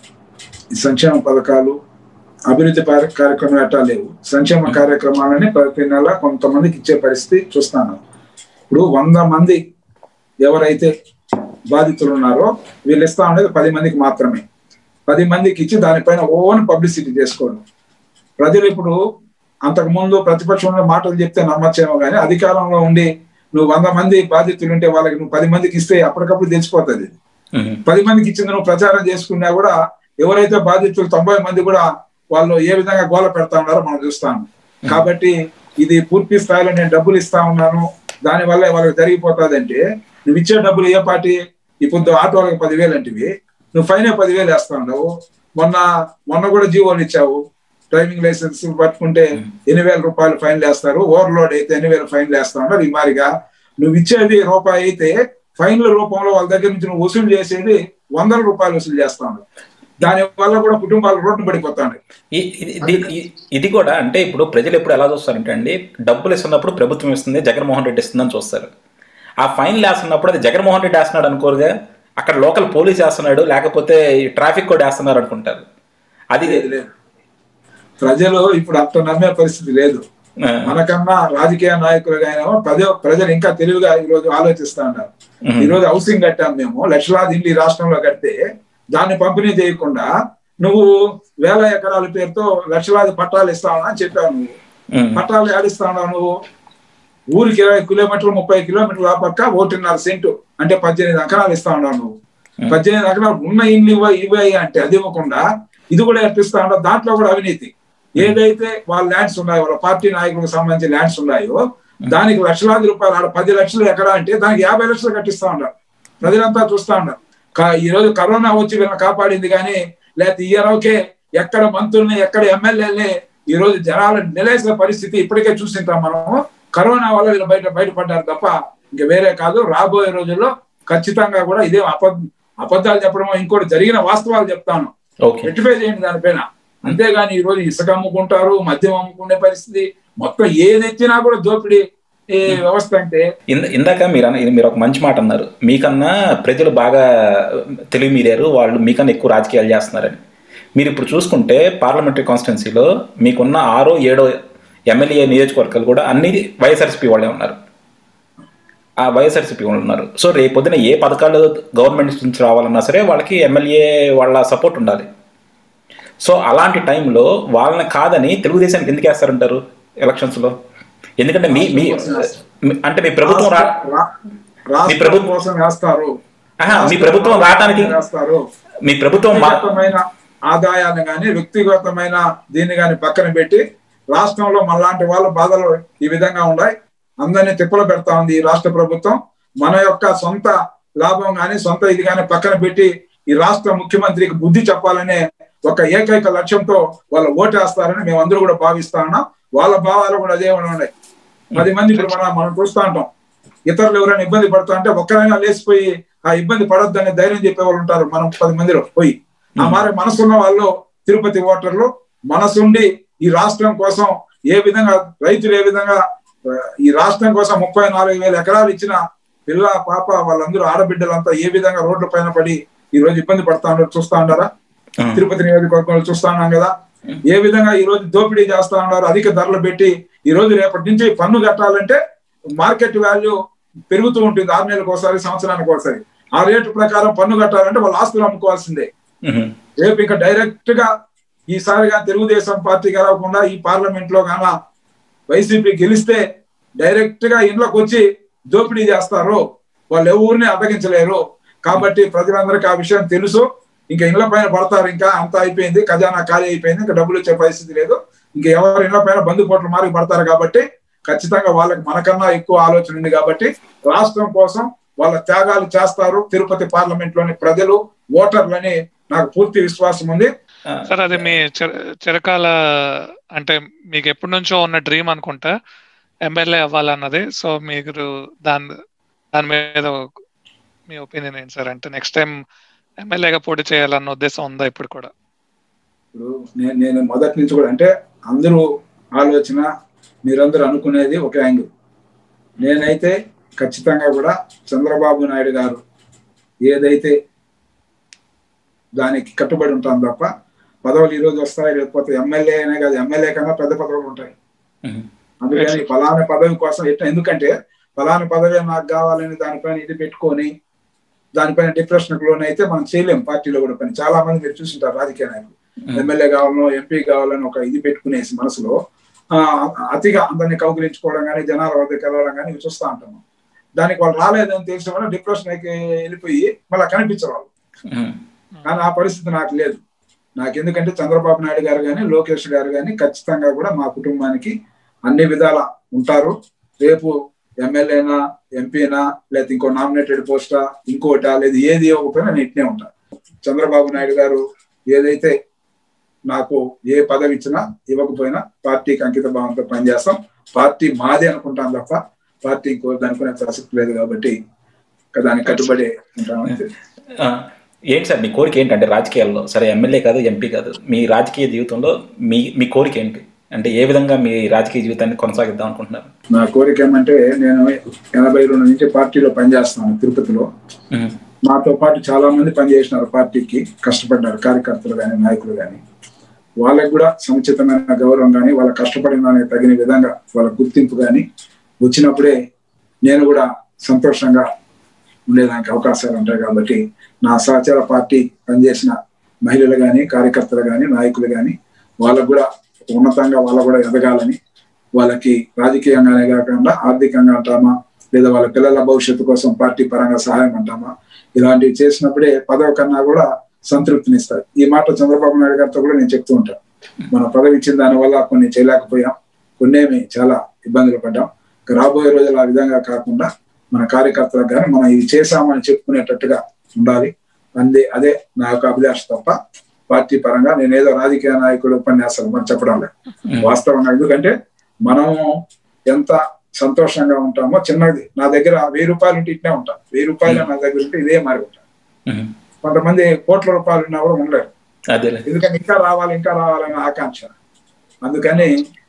ఈ సంక్షేమ పథకాలు అభివృద్ధి పార- కార్యక్రమాలు ఎట్టా లేవు సంక్షేమ కార్యక్రమాలని ప్రతి నెల కొంతమందికి ఇచ్చే పరిస్థితి చూస్తాను ఇప్పుడు వంద మంది ఎవరైతే బాధితులు ఉన్నారో వీళ్ళు ఇస్తా ఉండేది పది మందికి మాత్రమే పది మందికి ఇచ్చి దానిపైన ఓన్ పబ్లిసిటీ చేసుకోవడం ప్రజలు ఇప్పుడు అంతకు ముందు ప్రతిపక్షంలో మాటలు చెప్తే నమ్మచ్చేమో కానీ అధికారంలో ఉండి నువ్వు వంద మంది బాధితులు ఉంటే వాళ్ళకి నువ్వు పది మందికి ఇస్తే అప్పటికప్పుడు తెలిసిపోతుంది మ్మ్. పది మందికి ఇచ్చింది నువ్వు ప్రచారం చేసుకున్నా కూడా ఎవరైతే బాధితులు తొంభై మంది కూడా వాళ్ళు ఏ విధంగా గోల పెడతా ఉన్నారో మనం చూస్తాం కాబట్టి ఇది పూర్తి స్థాయిలో నేను డబ్బులు ఇస్తా ఉన్నాను దాని వల్ల వాళ్ళకి జరిగిపోతుంది అంటే నువ్వు ఇచ్చే డబ్బులు ఏ పార్టీ ఇప్పుడు ఆటోలకు పదివేలు అంటివి నువ్వు ఫైనే పదివేలు వేస్తా ఉండవు మొన్న మొన్న కూడా జీవోలు ఇచ్చావు డ్రైవింగ్ లైసెన్స్ పట్టుకుంటే ఎన్ని వేల రూపాయలు ఫైన్లు వేస్తారు ఓవర్లోడ్ అయితే ఎన్ని వేల ఫైన్లు వేస్తా ఉన్నారు ఈ మారిగా నువ్వు ఇచ్చేది రూపాయి అయితే ఫైన్ల రూపంలో వాళ్ళ దగ్గర నుంచి నువ్వు వసూలు చేసేది వందల రూపాయలు వసూలు చేస్తా ఉన్నావు దాని వల్ల కూడా కుటుంబాలు రోడ్డు పడిపోతాయి ఈ- ఇది- ఇది- ఇది- ఇది కూడా అంటే ఇప్పుడు ప్రజలు ఎప్పుడు ఎలా చూస్తారంటే అండి డబ్బులు ఇస్తున్నప్పుడు ప్రభుత్వం ఇస్తుంది జగన్మోహన్ రెడ్డి ఇస్తుందని చూస్తారు ఆ ఫైన్ వేస్తున్నప్పుడు అది జగన్మోహన్ రెడ్డి వేస్తున్నాడు అనుకోరుగా అక్కడ లోకల్ పోలీస్ వేస్తున్నాడు లేకపోతే ట్రాఫిక్ కూడా వేస్తున్నారు అనుకుంటారు అది లేదు, లేదు. ప్రజలు ఇప్పుడు అంత నమ్మే పరిస్థితి లేదు ఆ, మనకన్నా రాజకీయ నాయకులుగా అయినా ప్రజ ప్రజలు ఇంకా తెలివిగా ఈ రోజు ఆలోచిస్తా ఉన్నారు మ్మ్. ఈ రోజు హౌసింగ్ కట్టాం మేము లక్షలాది ఇల్లు ఈ రాష్ట్రంలో కడితే దాన్ని పంపిణీ చేయకుండా నువ్వు వేల ఎకరాల పేరుతో లక్షలాది పట్టాలు ఇస్తా ఉన్నా అని చెప్పావు నువ్వు మ్మ్. పట్టాలు ఆడిస్తా ఉన్నావు నువ్వు ఊరికి ఇరవై కిలోమీటర్లు ముప్పై కిలోమీటర్ల ఆ పక్క ఒకటిన్నర సెంటు అంటే పద్దెనిమిది ఎకరాలు ఇస్తా ఉన్నావు నువ్వు పద్దెనిమిది ఎకరాలు ఉన్న ఇల్లు ఇవ్వ ఇవ్వాయి అంటే అది ఇవ్వకుండా ఇది కూడా ఎట్టిస్తా ఉన్నావు దాంట్లో కూడా అవినీతి ఏదైతే వాళ్ళ ల్యాండ్స్ ఉన్నాయో వాళ్ళ పార్టీ నాయకులకు సంబంధించి ల్యాండ్స్ ఉన్నాయో దానికి లక్షలాది రూపాయలు ఆడ పది లక్షలు ఎకరా అంటే దానికి యాభై లక్షలు కట్టిస్తా ఉన్నారు ప్రజలంతా చూస్తా ఉన్నారు కా- ఈ రోజు కరోనా వచ్చి వీళ్ళని కాపాడింది కానీ లేకపోతే ఈ రోజుకే ఎక్కడ మంత్రుల్ని ఎక్కడ ఎమ్మెల్యేలని ఈ రోజు జనాలు నిలేసిన పరిస్థితి ఇప్పటికే చూసింటాం మనము కరోనా వల్ల వీళ్ళు బయట బయటపడ్డారు తప్ప ఇంక వేరే కాదు రాబోయే రోజుల్లో ఖచ్చితంగా కూడా ఇదే అబద్ధ అబద్ధాలు చెప్పడమో ఇంకోటి జరిగిన వాస్తవాలు చెప్తాను ఓకే రెక్టిఫై చేయండి దానిపైన అంతేగాని ఈ రోజు ఇసుక అమ్ముకుంటారు మద్యం అమ్ముకునే పరిస్థితి మొత్తం ఏది ఎత్తినా కూడా దోపిడీ ఈ వ్యవస్థ అంటే ఇంద- ఇందాక మీరు అన్న ఇది మీరు ఒక మంచి మాట అన్నారు మీకన్నా ప్రజలు బాగా తెలివి మీరారు వాళ్ళు మీకన్నా ఎక్కువ రాజకీయాలు చేస్తున్నారని మీరు ఇప్పుడు చూసుకుంటే పార్లమెంటరీ కాన్స్టిట్యున్సీలో మీకున్న ఆరో ఏడో ఎమ్మెల్యే నియోజకవర్గాలు కూడా అన్ని వైఎస్ఆర్సీపీ వాళ్ళే ఉన్నారు ఆ వైఎస్ఆర్సీపీ వాళ్ళు ఉన్నారు సో రేపొద్దున ఏ పథకాలు గవర్నమెంట్ నుంచి రావాలన్నా సరే వాళ్ళకి ఎమ్మెల్యే వాళ్ళ సపోర్ట్ ఉండాలి సో అలాంటి టైంలో వాళ్ళని కాదని తెలుగుదేశానికి ఎందుకు వేస్తారంటారు ఎలక్షన్స్లో ఎందుకంటే మీ మీ మీ- అంటే మీ ప్రభుత్వం రా రా- రాష్ట్రం ప్రభుత్వం- కోసం వేస్తారు ఆహా, మీ ప్రభుత్వం రావటానికి వేస్తారు మీ ప్రభుత్వం మా- వ్యక్తిగతమైన ఆదాయాన్ని గాని వ్యక్తిగతమైన దీన్ని గాని పక్కన పెట్టి రాష్ట్రంలో మనలాంటి వాళ్ళ బాధలు ఈ విధంగా ఉన్నాయి అందరినీ తిప్పలు పెడతా ఉంది ఈ రాష్ట్ర ప్రభుత్వం మన యొక్క సొంత లాభం గాని సొంత ఇది గాని పక్కన పెట్టి ఈ రాష్ట్ర ముఖ్యమంత్రికి బుద్ధి చెప్పాలనే ఒక ఏకైక లక్ష్యంతో వాళ్ళు ఓటేస్తారని మేము అందరూ కూడా భావిస్తా ఉన్నాం వాళ్ళ భావాలు కూడా అదే ఉన్నాయి పది మంది ఇప్పుడు మనం మనం చూస్తా ఉంటాం ఇతరులు ఎవరైనా ఇబ్బంది పడుతా అంటే ఒక్కరైనా లేచిపోయి ఆ ఇబ్బంది పడొద్దనే ధైర్యం చెప్పే వాళ్ళు ఉంటారు మనం పది మందిలో పోయి ఆ మారే మనసున్న వాళ్ళు తిరుపతి ఓటర్లు మనసుండి ఈ రాష్ట్రం కోసం ఏ విధంగా రైతులు ఏ విధంగా ఆ, ఈ రాష్ట్రం కోసం ముప్పై నాలుగు వేల ఎకరాలు ఇచ్చిన పిల్ల పాప వాళ్ళందరూ ఆడబిడ్డలంతా ఏ విధంగా రోడ్ల పైన పడి ఈ రోజు ఇబ్బంది పడతా ఉన్నారు చూస్తా ఉన్నారా తిరుపతి నియోజకవర్గంలో చూస్తా ఉన్నాం కదా ఏ విధంగా ఈ రోజు దోపిడీ చేస్తా ఉన్నారు అధిక ధరలు పెట్టి ఈ రోజు రేపటి నుంచి పన్ను కట్టాలంటే మార్కెట్ వాల్యూ పెరుగుతూ ఉంటుంది ఆరు నెలలకు ఒకసారి సంవత్సరానికి ఒకసారి ఆ రేటు ప్రకారం పన్ను కట్టాలంటే వాళ్ళ ఆస్తులు అమ్ముకోవాల్సిందే రేపు ఇంకా డైరెక్ట్ గా ఈసారిగా తెలుగుదేశం పార్టీ గెలవకుండా ఈ పార్లమెంట్ లో గాన వైసీపీ గెలిస్తే డైరెక్ట్ గా ఇంట్లోకి వచ్చి దోపిడీ చేస్తారు వాళ్ళు ఎవరిని అడ్డగించలేరు కాబట్టి ప్రజలందరికీ ఆ విషయం తెలుసు ఇంకా ఇళ్ల పైన పడతారు ఇంకా అంతా అయిపోయింది ఖజానా ఖాళీ అయిపోయింది ఇంకా డబ్బులు వచ్చే పరిస్థితి లేదు ఇంకా ఎవరు ఇళ్ల పైన బంధుపోట్లు మారి పడతారు కాబట్టి ఖచ్చితంగా వాళ్ళకి మనకన్నా ఎక్కువ ఆలోచన ఉంది కాబట్టి రాష్ట్రం కోసం వాళ్ళ త్యాగాలు చేస్తారు తిరుపతి పార్లమెంట్ లోని ప్రజలు ఓటర్లని నాకు పూర్తి విశ్వాసం ఉంది సార్ అది మీ చిర- చిరకాల అంటే మీకు ఎప్పటి నుంచో ఉన్న డ్రీమ్ అనుకుంటా ఎమ్మెల్యే అవ్వాలన్నది సో మీరు దాని దాని మీద మీ ఒపీనియన్ ఏంటి సార్ అంటే నెక్స్ట్ టైం ఎమ్మెల్యేగా పోటీ చేయాలన్న ఉద్దేశం ఉందా ఇప్పుడు కూడా ఇప్పుడు నేను నేను మొదటి నుంచి కూడా అంటే అందరూ ఆలోచన మీరందరూ అనుకునేది ఒక యాంగిల్ నేనైతే ఖచ్చితంగా కూడా చంద్రబాబు నాయుడు గారు ఏదైతే దానికి కట్టుబడి ఉంటాను తప్ప పదవులు ఈ రోజు వస్తాయి లేకపోతే ఎమ్మెల్యే అనే కాదు ఎమ్మెల్యే కన్నా పెద్ద పదవులు ఉంటాయి అందుకని ఫలానా పదవి కోసం ఎట్లా ఎందుకంటే ఫలానా పదవి నాకు కావాలని దానిపైన ఇది పెట్టుకొని దానిపైన డిప్రెషన్ లోన్ అయితే మనం చేయలేం పార్టీలో కూడా పని చాలా మంది మీరు చూసింటారు రాజకీయ నాయకులు ఎమ్మెల్యే కావాలనో ఎంపీ కావాలని ఒక ఇది పెట్టుకునేసి మనసులో ఆ, అతిగా అందరినీ కౌగిలించుకోవడం కానీ జనాల వద్దకు వెళ్ళడం కానీ ఇవి చూస్తూ ఉంటాము దానికి వాళ్ళు రాలేదని తెలిసిన వల్ల డిప్రెషన్ వెళ్ళిపోయి మళ్ళీ కనిపించరు వాళ్ళు కానీ ఆ పరిస్థితి నాకు లేదు నాకు ఎందుకంటే చంద్రబాబు నాయుడు గారు కానీ లోకేష్ గారు కానీ ఖచ్చితంగా కూడా మా కుటుంబానికి అన్ని విధాల ఉంటారు రేపు ఎమ్మెల్యేనా ఎంపీనా లేదా ఇంకో నామినేటెడ్ పోస్టా ఇంకోటా లేదా ఏది ఇవ్వకపోయినా నేను ఇట్నే ఉంటాను చంద్రబాబు నాయుడు గారు ఏదైతే నాకు ఏ పదవి ఇచ్చినా ఇవ్వకపోయినా పార్టీకి అంకిత భావంతో పనిచేస్తాం పార్టీ మాదే అనుకుంటాం తప్ప పార్టీ ఇంకో అనుకునే ప్రసక్తి లేదు కాబట్టి ఇక దానికి కట్టుబడి ఉంటామని తెలుసు. ఆ, ఏంటి సార్ మీ కోరిక ఏంటంటే రాజకీయాల్లో సరే ఎమ్మెల్యే కాదు ఎంపీ కాదు మీ రాజకీయ జీవితంలో మీ మీ కోరిక ఏంటి అంటే ఏ విధంగా మీ రాజకీయ జీవితాన్ని కొనసాగిద్దాం అనుకుంటున్నారు నా కోరిక ఏమంటే నేను ఎనభై రెండు నుంచి పార్టీలో పనిచేస్తున్నాను తిరుపతిలో ఉమ్, నాతో పాటు చాలా మంది పనిచేసినారు పార్టీకి కష్టపడ్డారు కార్యకర్తలు కానీ నాయకులు కానీ వాళ్ళకి కూడా సముచితమైన గౌరవం కానీ వాళ్ళ కష్టపడిన దానికి తగిన విధంగా వాళ్ళ గుర్తింపు కానీ వచ్చినప్పుడే నేను కూడా సంతోషంగా ఉండేదానికి అవకాశాలు ఉంటాయి కాబట్టి నా సహచర పార్టీ పనిచేసిన మహిళలు కానీ కార్యకర్తలు కానీ నాయకులు కానీ వాళ్ళకు కూడా ఉన్నతంగా వాళ్ళకు కూడా ఎదగాలని వాళ్ళకి రాజకీయంగానే కాకుండా ఆర్థికంగా అంటామా లేదా వాళ్ళ పిల్లల భవిష్యత్తు కోసం పార్టీ పరంగా సహాయం అంటామా ఇలాంటివి చేసినప్పుడే పదవి కన్నా కూడా సంతృప్తినిస్తారు ఈ మాట చంద్రబాబు నాయుడు గారితో కూడా నేను చెప్తూ ఉంటాను మన పదవి ఇచ్చిన దాని వల్ల కొన్ని చేయలేకపోయాం కొన్నేమి చాలా ఇబ్బందులు పడ్డాం ఇక రాబోయే రోజులు ఆ విధంగా కాకుండా మన కార్యకర్తలకు కానీ మనం ఇది చేశామని చెప్పుకునేటట్టుగా ఉండాలి అందే అదే నా యొక్క అభిలాష తప్ప పార్టీ పరంగా నేను ఏదో రాజకీయ నాయకుడు ఉపన్యాసాలు మనం చెప్పడం లేదు ఉమ్, వాస్తవంగా ఎందుకంటే మనము ఎంత సంతోషంగా ఉంటామో చిన్నది నా దగ్గర వెయ్యి రూపాయలు ఉంటే ఇట్నే ఉంటాం వెయ్యి రూపాయలు నా దగ్గర ఉంటే ఇదే మరి ఉంటాం ఉమ్, కొంతమంది కోట్ల రూపాయలు ఉన్నా కూడా ఉండలేరు అదేలే ఎందుకంటే ఇంకా రావాలి ఇంకా రావాలనే ఆకాంక్ష అందుకని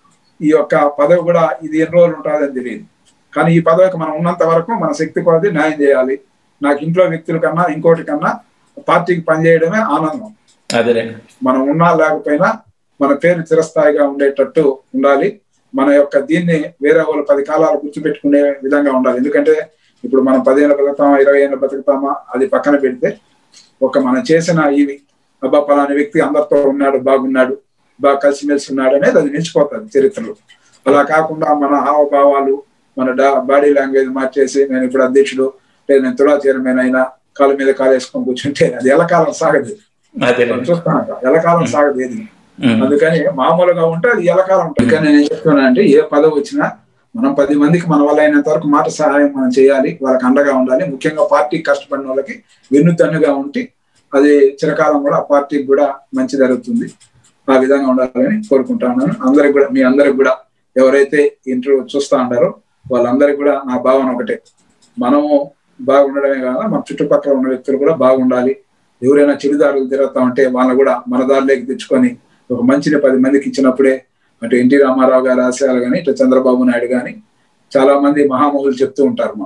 ఈ యొక్క పదవి కూడా ఇది ఎన్ని రోజులు ఉంటుందని తెలియదు కానీ ఈ పదవికి మనం ఉన్నంత వరకు మన శక్తి కొలది న్యాయం చేయాలి నాకు ఇంట్లో వ్యక్తుల కన్నా ఇంకోటి కన్నా పార్టీకి పనిచేయడమే ఆనందం అదేలే మనం ఉన్నా లేకపోయినా మన పేరు చిరస్థాయిగా ఉండేటట్టు ఉండాలి మన యొక్క దీన్ని వేరే వాళ్ళు పది కాలాలు గుర్తుపెట్టుకునే విధంగా ఉండాలి ఎందుకంటే ఇప్పుడు మనం పదిహేను బతుకుతామా ఇరవై ఏళ్ళు బతుకుతామా అది పక్కన పెడితే ఒక మనం చేసిన ఇవి అబ్బా పలానా వ్యక్తి అందరితో ఉన్నాడు బాగున్నాడు బాగా కలిసిమెలిసి ఉన్నాడు అనేది అది నిలిచిపోతుంది చరిత్రలో అలా కాకుండా మన హావభావాలు మన బాడీ లాంగ్వేజ్ మార్చేసి నేను ఇప్పుడు అధ్యక్షుడు లేదా నేను తులా చైర్మన్ అయినా కాలు మీద కాలు వేసుకొని కూర్చుంటే అది ఎలకాలం సాగదు అదేలే మనం చూస్తాం ఎలకాలం సాగదు ఏది ఉమ్, అందుకని మామూలుగా ఉంటే అది ఎలకాలం ఉంటుంది కానీ నేను చెప్తున్నా అంటే ఏ పదవి వచ్చినా మనం పది మందికి మన వల్ల అయినంత వరకు మాట సహాయం మనం చేయాలి వాళ్ళకి అండగా ఉండాలి ముఖ్యంగా పార్టీ కష్టపడిన వాళ్ళకి వెన్నుతన్నుగా ఉండి అది చిరకాలం కూడా ఆ పార్టీకి కూడా మంచి జరుగుతుంది ఆ విధంగా ఉండాలని కోరుకుంటా ఉన్నాను అందరికి కూడా మీ అందరికి కూడా ఎవరైతే ఇంటర్వ్యూ చూస్తా ఉన్నారో వాళ్ళందరికీ కూడా నా భావన ఒకటే మనము బాగుండడమే కాదు మన చుట్టుపక్కల ఉన్న వ్యక్తులు కూడా బాగుండాలి ఎవరైనా చెడుదారులు తిరుగుతా ఉంటే వాళ్ళని కూడా మన దారిలోకి తెచ్చుకొని ఒక మంచిని పది మందికి ఇచ్చినప్పుడే అటు ఎన్టీ రామారావు గారి ఆశయాలు కానీ ఇటు చంద్రబాబు నాయుడు కానీ చాలా మంది మహామహులు చెప్తూ ఉంటారు మనం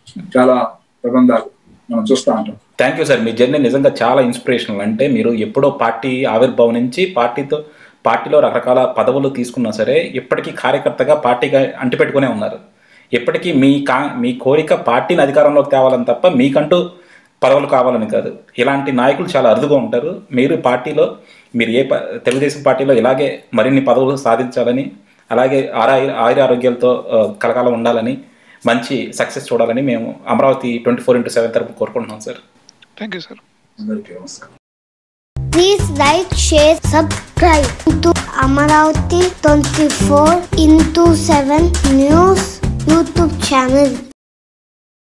చాలా ప్రబంధాలు మనం చూస్తూ ఉంటాం థ్యాంక్ యూ సార్ మీ జర్నీ నిజంగా చాలా ఇన్స్పిరేషనల్ అంటే మీరు ఎప్పుడో పార్టీ ఆవిర్భావం నుంచి పార్టీతో పార్టీలో రకరకాల పదవులు తీసుకున్నా సరే ఇప్పటికీ కార్యకర్తగా పార్టీగా అంటిపెట్టుకునే ఉన్నారు ఇప్పటికీ మీ కా మీ కోరిక పార్టీని అధికారంలోకి తేవాలని తప్ప మీకంటూ పదవులు కావాలని కాదు ఇలాంటి నాయకులు చాలా అరుదుగా ఉంటారు మీరు పార్టీలో మీరు ఏ ప- తెలుగుదేశం పార్టీలో ఇలాగే మరిన్ని పదవులు సాధించాలని అలాగే ఆరాయి ఆయుర ఆరోగ్యాలతో ఆ, కలకాలం ఉండాలని మంచి సక్సెస్ చూడాలని మేము Amaravati twenty four into seven తరపు కోరుకుంటున్నాం సార్ థ్యాంక్ యూ సార్ అందరికీ నమస్కారం Please like, share, subscribe to Amaravati 24 into 7 News YouTube channel.